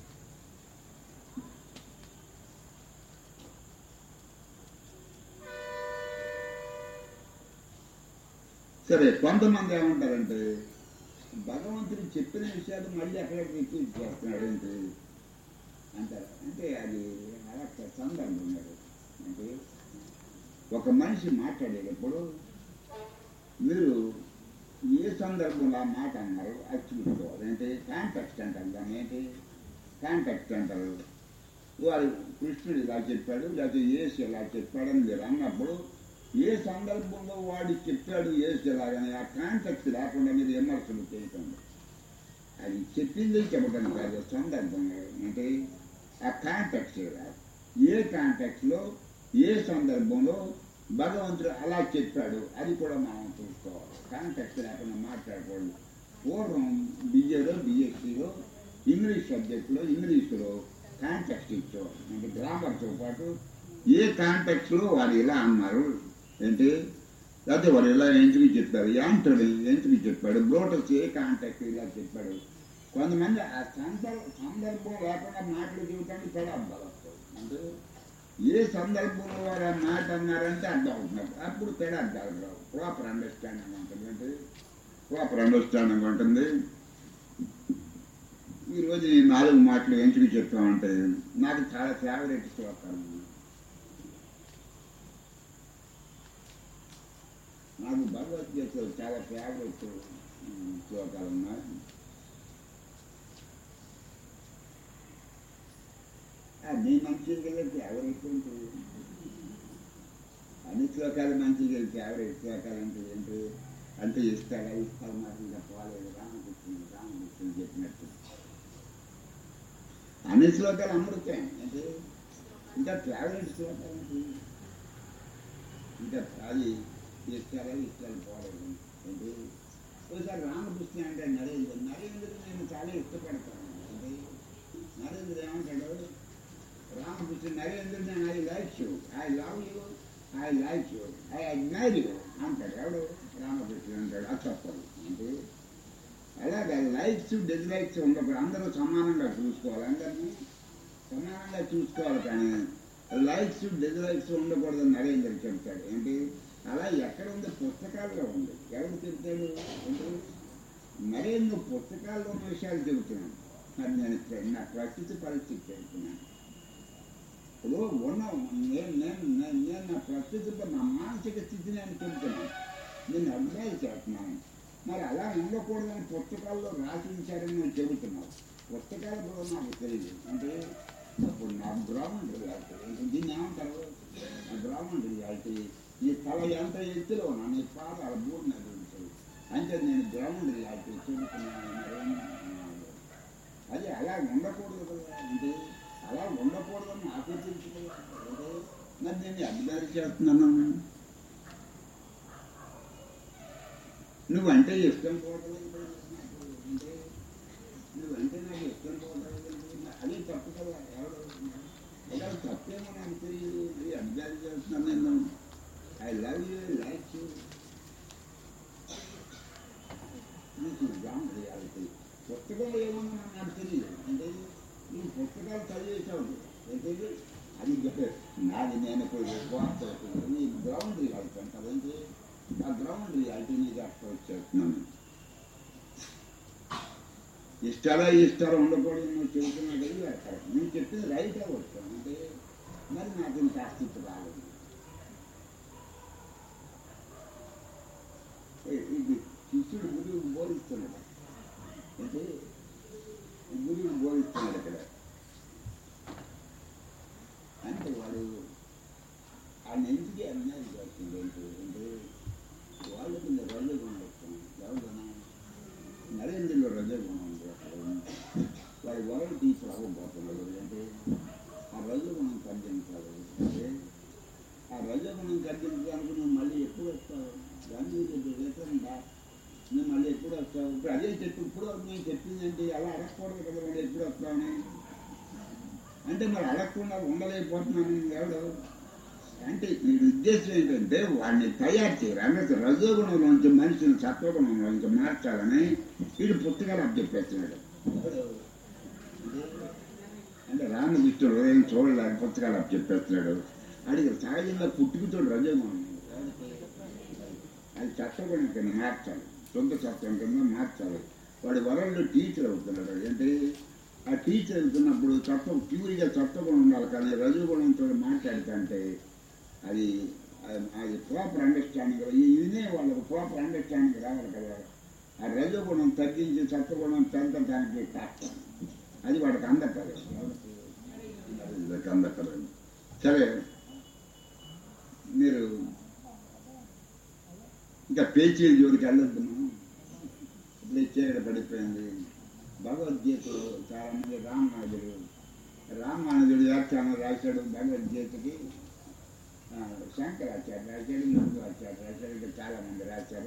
సరే కొంతమంది ఏమంటారంటే భగవంతుడు చెప్పిన విషయాలు మళ్ళీ అక్కడ రిపీట్ చేస్తున్నాడు ఏంటి అంటారు అంటే అది అలా సందర్భం ఉన్నది అంటే ఒక మనిషి మాట్లాడేటప్పుడు మీరు ఏ సందర్భంలో ఆ మాట అన్నారు అది చూసుకోవాలి అంటే కాంటాక్ట్ అంటారు దాన్ని ఏంటి కాంటాక్ట్ అంటారు వారు కృష్ణుడు ఇలా చెప్పాడు లేకపోతే ఏసు ఇలా చెప్పాడని మీరు అన్నప్పుడు ఏ సందర్భంలో వాడు చెప్పాడు ఏసు ఇలాగని ఆ కాంటాక్ట్ లేకుండా మీరు విమర్శలు చేయకండి అది చెప్పింది చెప్పడం కాదు సందర్భంగా అంటే ఆ కాంటాక్ట్ ఏ కాంటాక్ట్లో ఏ సందర్భంలో భగవంతుడు అలా చెప్పాడు అది కూడా మనం చూసుకోవాలి కాంటాక్ట్ లేకుండా మాట్లాడకూడదు పూర్వం బిఏలో బిఎస్సిలో ఇంగ్లీష్ సబ్జెక్టులో ఇంగ్లీషులో కాంటాక్ట్ ఇచ్చేవారు అంటే గ్రామర్తో పాటు ఏ కాంటాక్ట్లో వారు ఇలా అన్నారు ఏంటి లేకపోతే వారు ఇలా ఎందుకు చెప్పారు యాంటోని ఎందుకు చెప్పాడు బ్రోటస్ ఏ కాంటాక్ట్ ఇలా చెప్పాడు కొంతమంది ఆ సందర్భ సందర్భం లేకుండా మాటలు చెబుతానికి తేడా అర్థాలు వస్తాయి అంటే ఏ సందర్భంలో వారు ఆ మాట అన్నారంటే అర్థం అవుతున్నారు అప్పుడు తేడా అర్థాలు రావు ప్రాపర్ అండర్స్టాండింగ్ ఉంటుంది అంటే ప్రాపర్ అండర్స్టాండింగ్ ఉంటుంది ఈరోజు ఈ నాలుగు మాటలు ఎందుకు చెప్పామంటే నాకు చాలా ఫేవరెట్ శ్లోకాలు నాకు భగవద్గీతలో చాలా ఫేవరెట్ ఉమ్, శ్లోకాలు ఉన్నాయి అన్నీ మంచిది కదా ఫేవరెట్ ఉంటుంది అన్ని శ్లోకాలు మంచిగా ఫేవరెట్ శ్లోకాలు అంటే ఏంటి అంటే ఇస్తాడా ఇస్తాడు నాకు ఇంకా పోలేదు రామకృష్ణుడు రామకృష్ణుడు చెప్పినట్టు అన్ని శ్లోకాలు అమృతం అంటే ఇంకా ఫేవరెట్ శ్లోకాలు ఏంటి ఇంకా అది ఇస్తారా ఇస్తాడు పోలేదు అంటే ఒకసారి రామకృష్ణ అంటే నరేంద్ర నరేంద్రుడు నేను చాలా ఇష్టపడతాను అంటే నరేంద్ర ఏమంటాడు రామకృష్ణ నరేంద్ర నేను I like you I love you I like you I admire you అంటాడు ఎవడు రామకృష్ణ అంటాడు అది తప్పదు అంటే అలాగే లైక్స్ డిస్లైక్స్ ఉండకూడదు అందరూ సమానంగా చూసుకోవాలి అందరినీ సమానంగా చూసుకోవాలి కానీ లైక్స్ డిజలైక్స్ ఉండకూడదని నరేంద్ర చెప్తాడు ఏంటి అలా ఎక్కడ ఉంది పుస్తకాల్లో ఉంది ఎవరు చెప్తాడు ఏంటి నరేంద్ర పుస్తకాల్లో ఉన్న విషయాలు చెబుతున్నాను మరి నేను ఇక్కడ నా ప్రస్తుత పరిస్థితి చెబుతున్నాను ఇప్పుడు ఉన్న నేను నేను నేను నేను నా ప్రస్తుత నా మానసిక స్థితిని నేను చెబుతున్నాను నేను అభిప్రాయం చేస్తున్నాను మరి అలా ఉండకూడదని పుస్తకాల్లో రాసి ఉంచారని నేను చెబుతున్నాను పుస్తకాల కూడా నాకు తెలియదు అంటే అప్పుడు నా గ్రౌండ్ రియాలిటీ దీన్ని ఏమంటారు నా గ్రౌండ్ రియాలిటీ ఈ తల ఎంత ఎత్తులో నా నీ పాదాల బూడిన గురించి అంటే నేను గ్రౌండ్ రియాలిటీ చెబుతున్నాను మరేం అది అలా ఉండకూడదు కదా అంటే అలా ఉండకూడదని నాకు తెలుసు కదా అంటే మరి నేను అభిదారి చేస్తున్నాను నువ్వంటే ఇష్టం పోవట్లేదు అంటే నువ్వంటే నాకు ఇష్టం పోవట్లేదు అదే తప్పు కదా ఎవరు ఎలా తప్పేమో నాకు తెలియదు ఇది అభిదారి చేస్తున్నాను నేను I love you like you నీకు రామ్ రియాలిటీ పుస్తకాలు ఏమన్నా నాకు తెలియదు అంటే ఈ పుస్తకాలు చదివేసావు ఏంటంటే అది నాది నేను పోయి వార్తలు నీ గ్రౌండ్ రియాలిటీ అంటారు ఏంటి ఆ గ్రౌండ్ రియాలిటీ నీకు అప్రోచ్ చేస్తున్నాను ఇష్టాలా ఇష్టాలు ఉండకూడదు నువ్వు చెబుతున్నా కదా అక్కడ నేను చెప్పింది రైట్ అవ్వచ్చు అంటే మరి నాకు ఇంత ఆస్తిత్వం రాలేదు ఏ- ఇది శిష్యుడు గురువు బోధిస్తున్నాడు అంటే గురువు బోధిస్తున్నాడు ఇక్కడ అంటే వాడు ఆయన ఎందుకు అన్యాయం చేస్తుంది ఏంటి అంటే వాళ్ళకి రజగుణం వస్తుంది ఎవరైనా నరేంద్రలో రజగుణం ఉంది అక్కడ వాడి వరలు తీసుకురాకపోతున్నాడు అంటే ఆ రజగుణం తగ్గించాలి అంటే ఆ రజగుణం తగ్గించడానికి నువ్వు మళ్ళీ ఎప్పుడు వస్తావు దాన్ని రిటర్న్ దా నువ్వు మళ్ళీ ఎప్పుడు వస్తావు ఇప్పుడు అదే చెప్పి ఇప్పుడు నేను చెప్పిందంటే అలా అడగకూడదు కదా మళ్ళీ ఎప్పుడు వస్తావని అంటే మరి అడగకుండా ఉండలేకపోతున్నాను ఎవడు అంటే వీడి ఉద్దేశం ఏంటంటే వాడిని తయారు చేయరు అంటే రజోగుణంలోంచి మనిషిని సత్వగుణంలోంచి మార్చాలని వీడు పుస్తకాలు అప్పచెప్పేస్తున్నాడు అంటే రామకృష్ణుడు ఏం చూడలేక పుస్తకాలు అప్పచెప్పేస్తున్నాడు అడిగి సహజంగా పుట్టుకతోడు రజోగుణం అది చట్టగుణం కింద మార్చాలి సొంత చట్టం కింద మార్చాలి వాడు వరల్డ్ టీచర్ అవుతున్నాడు అంటే ఆ టీచర్ అవుతున్నప్పుడు చట్టం ప్యూరిగా చట్టగుణం ఉండాలి కానీ రజోగుణంతో మాట్లాడుతుంటే అది అది- అది ప్రాపర్ అండర్స్టాండింగ్ ఇదే వాళ్ళకి ప్రాపర్ అండర్స్టాండింగ్ రావాలి కదా ఆ రజోగుణం తగ్గించి సత్వగుణం పెంచడానికి కష్టం అది వాడికి అందకలేదు అది వీళ్ళకి అందకలేదు సరే మీరు ఇంకా పేచీల జోలికి వెళ్ళొద్దు మనం ఇప్పుడు ఇచ్చేయడ పడిపోయింది భగవద్గీతలో చాలా మంది రామానుజుడు రామానుజుడు వ్యాఖ్యానం రాశాడు భగవద్గీతకి ఆ, శంకరాచార్య రాశాడు యోగాచార్య రాశాడు ఇంకా చాలా మంది రాశారు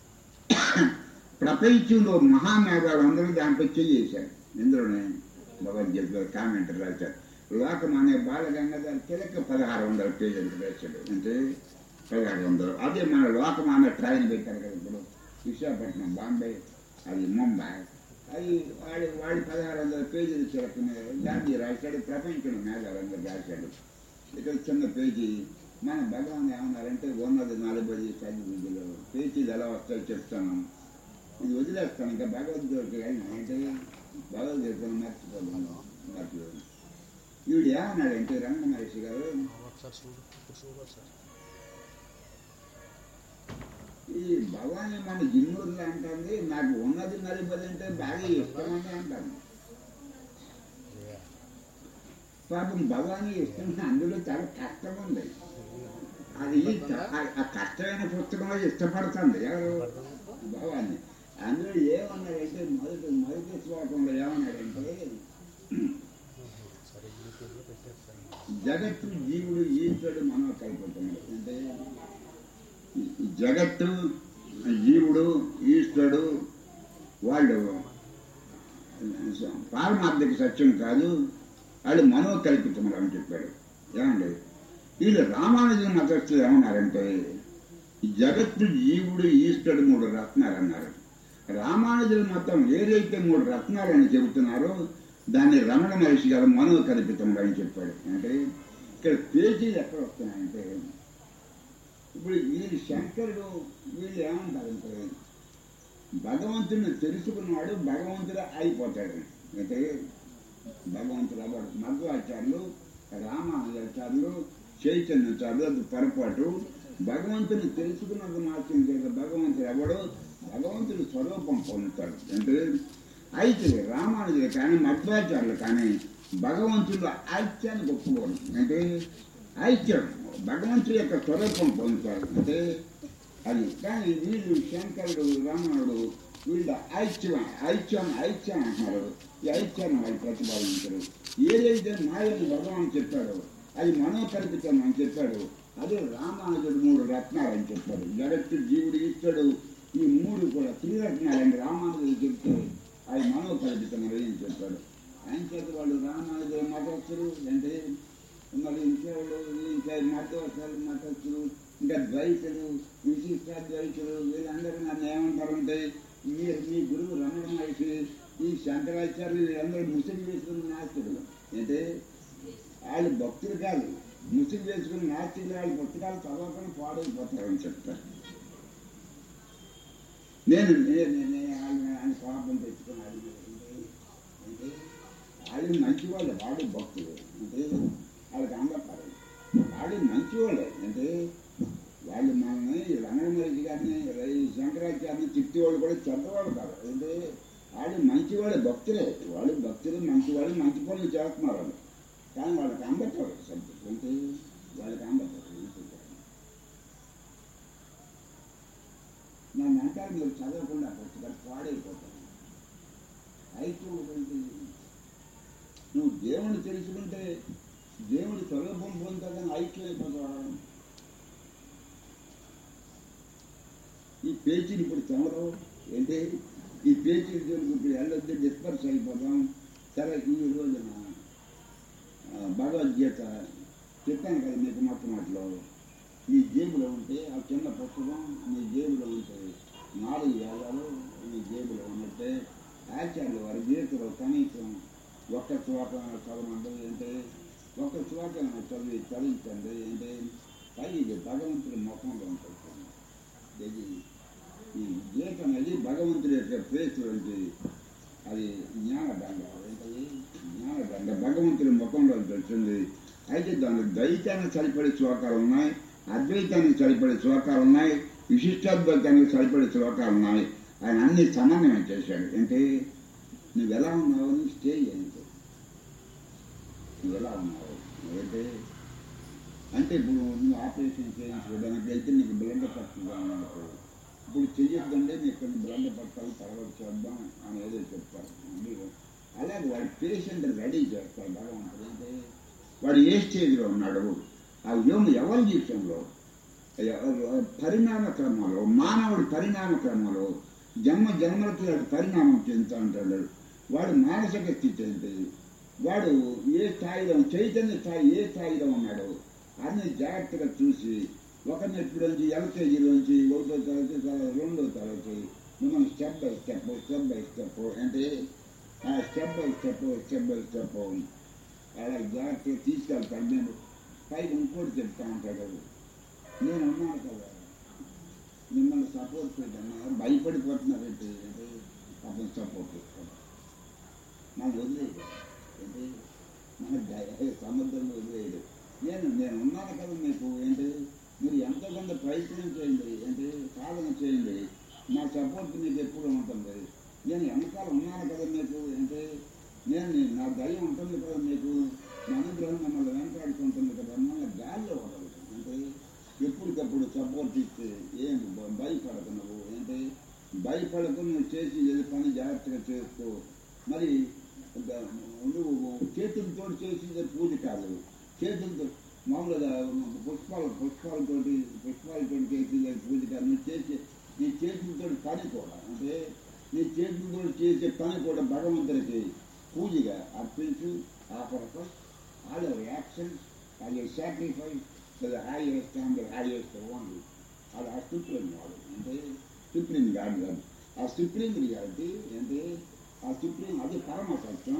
ప్రపంచంలో మహామేధాలు అందరూ దాంట్లో చేశారు ఇందులోనే భగవద్గీతలో కామెంట్ రాశారు లోకం అనే బాలగంగాధర్ తిలక పదహారు వందల పేజీలకు రాశాడు అంటే పదహారు వందలు అదే మన లోకం అనే ట్రైన్ పెట్టారు కదా ఇప్పుడు విశాఖపట్నం బాంబే అది ముంబై అది వాడి వాడి పదహారు వందల పేజీలు చిలకనే గాంధీ రాశాడు ప్రపంచంలో మేధాలందరూ రాశాడు ఇక్కడ చిన్న పేజీ మన భగవాన్ ఏమన్నారంటే ఉన్నది నలభై చదువు విధిలో పేజీలు ఎలా వస్తాయో చెప్తాను ఇది వదిలేస్తాను ఇంకా భగవద్గీత అంటే భగవద్గీతను మర్చిపోతాను మర్చిపోతాను ఈవిడ ఏమన్నాడంటే రమణ మహర్షి గారు ఒకసారి చూడు ఇప్పుడు చూడు ఒకసారి ఈ భవానీ మన జిన్నూరులో అంటుంది నాకు ఉన్నది నలభై అంటే బాగా ఇష్టమని అంటాను ఏ, పాపం భవానీ ఇష్టం అందులో చాలా కష్టం ఉంది అది చ- ఆ- ఆ కష్టమైన పుస్తకంలో ఇష్టపడుతుంది ఎవరు భవానీ అందులో ఏమన్నాడంటే మొదటి మొదటి శ్లోకంలో ఏమన్నాడంటే సరే యూట్యూబ్లో పెట్టేస్తాను జగత్తు జీవుడు ఈశ్వరుడు మనో కల్పిస్తున్నాడు అంటే ఈ- ఈ జగత్తు జీవుడు ఈశ్వరుడు వాళ్ళు పారమార్థిక సత్యం కాదు వాళ్ళు మనో కల్పితములు అని చెప్పాడు ఏమండి వీళ్ళు రామానుజుల మతస్థులు ఏమన్నారంటే ఈ జగత్తు జీవుడు ఈశ్వరుడు మూడు రత్నాలు అన్నారు రామానుజుల మతం ఏదైతే మూడు రత్నాలని చెబుతున్నారో దాన్ని రమణ మహర్షి గారు మనోకల్పితంగా అని చెప్పాడు అంటే ఇక్కడ పేజీలు ఎక్కడ వస్తున్నాయంటే ఇప్పుడు వీళ్ళు శంకరుడు వీళ్ళు ఏమంటారంటే భగవంతుడిని తెలుసుకున్నాడు భగవంతుడు అయిపోతాడు అంటే భగవంతుడు అవ్వడు మధ్వాచార్యులు రామానుజాచార్యులు చైతన్యాచార్యులు అది పొరపాటు భగవంతుని తెలుసుకున్నది మాత్రం చేత భగవంతుడు ఎవడు భగవంతుడి స్వరూపం పొందుతాడు అంటే అయితే రామానుజులు కానీ మధ్వాచార్యులు కానీ భగవంతుడు ఐక్యాన్ని ఒప్పుకోరు అంటే ఐక్యం భగవంతుడి యొక్క స్వరూపం పొందుతారు అంటే అది కానీ వీళ్ళు శంకరుడు రామణుడు వీళ్ళు ఐక్యం ఐక్యం ఐక్యం అంటున్నారు ఈ ఐక్యాన్ని వాళ్ళు ప్రతిపాదించరు ఏదైతే మాయని భగవాన్ చెప్పాడో అది మనోకల్పితం అని చెప్పాడు అదే రామానుజుడు మూడు రత్నాలు అని చెప్పాడు జగత్తు జీవుడు ఇస్తాడు ఈ మూడు కూడా త్రిరత్నాలని రామానుజుడు చెప్తే అది మనోకల్పితం అని చెప్పాడు ఆయన చేత వాళ్ళు రామానుజుడు మతస్థులు అంటే మరి ఇంకెవరు ఇంకా మధ్యవర్షాలు మతస్థులు ఇంకా ద్వైతులు విశిష్టాద్వైతులు వీళ్ళందరూ నన్ను ఏమంటారంటే మీరు మీ గురువు రమణ మహర్షి ఈ శంకరాచార్యులు వీళ్ళందరూ ముసుగు వేసుకున్న నాస్తికులు అంటే వాళ్ళు భక్తులు కాదు ముసుగు వేసుకున్న నాస్తికులు వాళ్ళు పుస్తకాలు చదవకుండా పాడైపోతారని చెప్తారు నేను నేను నేను ఆయన ఆయన పాపం తెచ్చుకున్నాడు అంటే వాళ్ళు మంచివాళ్ళు వాడు భక్తులు అంటే వాళ్ళకి అందపడాలి వాళ్ళు మంచివాళ్ళే అంటే వాళ్ళు మనల్ని రంగమహర్షి గారిని ఈ శంకరాచార్యని తిట్టేవాళ్ళు కూడా చెడ్డవాళ్ళు కాదు అంటే వాళ్ళు మంచివాళ్ళు భక్తులే వాళ్ళు భక్తులు మంచివాళ్ళు మంచి పనులు చేస్తున్నారు వాళ్ళు కానీ వాళ్ళకి అందటారు సబ్జెక్ట్ అంటే వాళ్ళకి అందటారు నన్ను అంటారు మీరు చదవకుండా పుస్తకాలు పాడైపోతారు అయితే ఒకటి నువ్వు దేవుని తెలుసుకుంటే దేవుడి స్వరూపం పొందుతాదని ఐక్యం అయిపోతావు ఈ పేజీని ఇప్పుడు చదవరు ఏంటి ఈ పేజీని జోలికి ఇప్పుడు వెళ్ళొద్దు డిస్పర్స్ అయిపోతాం సరే ఈ రోజున ఆ, భగవద్గీత చెప్పాను కదా మీకు మొట్టమొదటిలో మీ జేబులో ఉంటే ఆ చిన్న పుస్తకం మీ జేబులో ఉంటే నాలుగు వేదాలు మీ జేబులో ఉన్నట్టే ఆచార్యులు వారి గీతలో కనీసం ఒక్క శ్లోకం చదవండి అంటే ఒక్క శ్లోకం చదివి చదివించండి అంటే పై ఇది భగవంతుడి ముఖంలో ఉంటుంది ఇది ఈ గీత అనేది భగవంతుడి యొక్క ఫేస్ నుంచి అది జ్ఞానదండ ఏంటది జ్ఞానదండ భగవంతుడి ముఖంలో వచ్చింది అయితే దానికి ద్వైతానికి సరిపడే శ్లోకాలు ఉన్నాయి అద్వైతానికి సరిపడే శ్లోకాలు ఉన్నాయి విశిష్టాద్వైతానికి సరిపడే శ్లోకాలు ఉన్నాయి ఆయన అన్ని సమన్వయం చేశాడు అంటే నువ్వు ఎలా ఉన్నావు నీ స్టేజ్ ఏంటి నువ్వు ఎలా ఉన్నావు అంటే అంటే ఇప్పుడు నువ్వు ఆపరేషన్ చేయించుకోవడానికి వెళ్తే నీకు బ్లడ్ పట్టుగా ఉన్నట్టు ఇప్పుడు చెయ్యొద్దంటే నీకు కొన్ని బ్లడ్ పట్టాలి తర్వాత చేద్దాం అని ఏదో చెప్తారు అంటే అలాగే వాడి పేషెంట్ రెడీ చేస్తాడు భగవంతుడు అంటే వాడు ఏ స్టేజ్లో ఉన్నాడు ఆ వ్యోమ ఎవల్యూషన్లో పరిణామ క్రమంలో మానవుడి పరిణామ క్రమంలో జన్మ జన్మలకి వాడు పరిణామం చెందుతూ ఉంటాడు వాడు మానసిక స్థితి ఏంటి వాడు ఏ స్థాయిలో చైతన్య స్థాయి ఏ స్థాయిలో ఉన్నాడు అన్ని జాగ్రత్తగా చూసి ఒక నెట్లోంచి ఎల్కేజీలోంచి ఒకటో తరగతి తర్వాత రెండో తరగతి మనం step by step step by step అంటే ఆ step by step step by step అలా జాగ్రత్తగా తీసుకెళ్తాడు నేను పైకి ఇంకోటి చెప్తా ఉంటాడు నేను ఉన్నాను కదా మిమ్మల్ని సపోర్ట్ చేయడన్నా భయపడిపోతున్నారంటే అంటే అతను సపోర్ట్ చేస్తాడు నాకు వదిలేదు అంటే మన దయ- సముద్రంలో వదిలేయడు నేను నేను ఉన్నాను కదా మీకు ఏంటి మీరు ఎంతో కొంత ప్రయత్నం చేయండి అంటే సాధన చేయండి నా సపోర్ట్ మీకు ఎప్పుడు ఉంటుంది నేను ఎంతకాలం ఉన్నాను కదా మీకు అంటే నేను నేను- నా దయ ఉంటుంది కదా మీకు నా అనుగ్రహం మిమ్మల్ని వెంటాడుతుంటుంది కదా మన గాల్లో ఉండదు అంటే ఎప్పటికప్పుడు సపోర్ట్ ఇస్తే ఏం భ- భయపడకు నువ్వు ఏంటి భయపడకు నువ్వు చేసి ఏది పని జాగ్రత్తగా చేసుకో మరి ద- నువ్వు చేతులతో చేసేది పూజ కాదు చేతులతో మామూలుగా పుష్పాలు పుష్పాలతోటి పుష్పాలతో చేసేది పూజ కాదు నువ్వు చేసే నీ చేతులతో పని కూడా అంటే నీ చేతులతో చేసే పని కూడా భగవంతుడికి పూజగా అర్పించు ఆ purpose all your actions all your sacrifice to the highest and the highest only అది ఆ సుప్రీం వాడు అంటే సుప్రీం గాడ్ కాదు ఆ సుప్రీం రియాలిటీ అంటే ఆ సుప్రీం అది పరమ సత్యం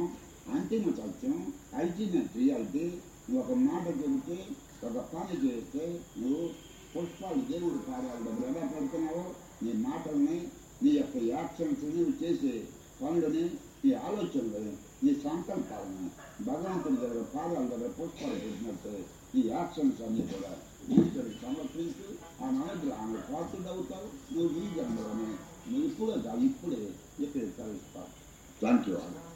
అంతిమ సత్యం అల్టిమేట్ రియాలిటీ నువ్వు ఒక మాట చెబితే ఒక పని చేస్తే నువ్వు పుష్పాలు దేవుడు పాదాలు డబ్బులు ఎలా పెడుతున్నావో నీ మాటల్ని నీ యొక్క యాక్షన్స్ నువ్వు చేసే పనులని నీ ఆలోచనలని నీ సంకల్పాలని భగవంతుడి దగ్గర పాదాల దగ్గర పుష్పాలు పెట్టినట్టు ఈ యాక్షన్స్ అన్ని కూడా ఈశ్వరుడికి సమర్పించి ఆ మనసులో ఆమె పాత్రుడు అవుతావు నువ్వు ఈ జన్మలోనే నువ్వు ఇప్పుడే కాదు ఇప్పుడే ఇక్కడ కలుస్తావు థ్యాంక్ యూ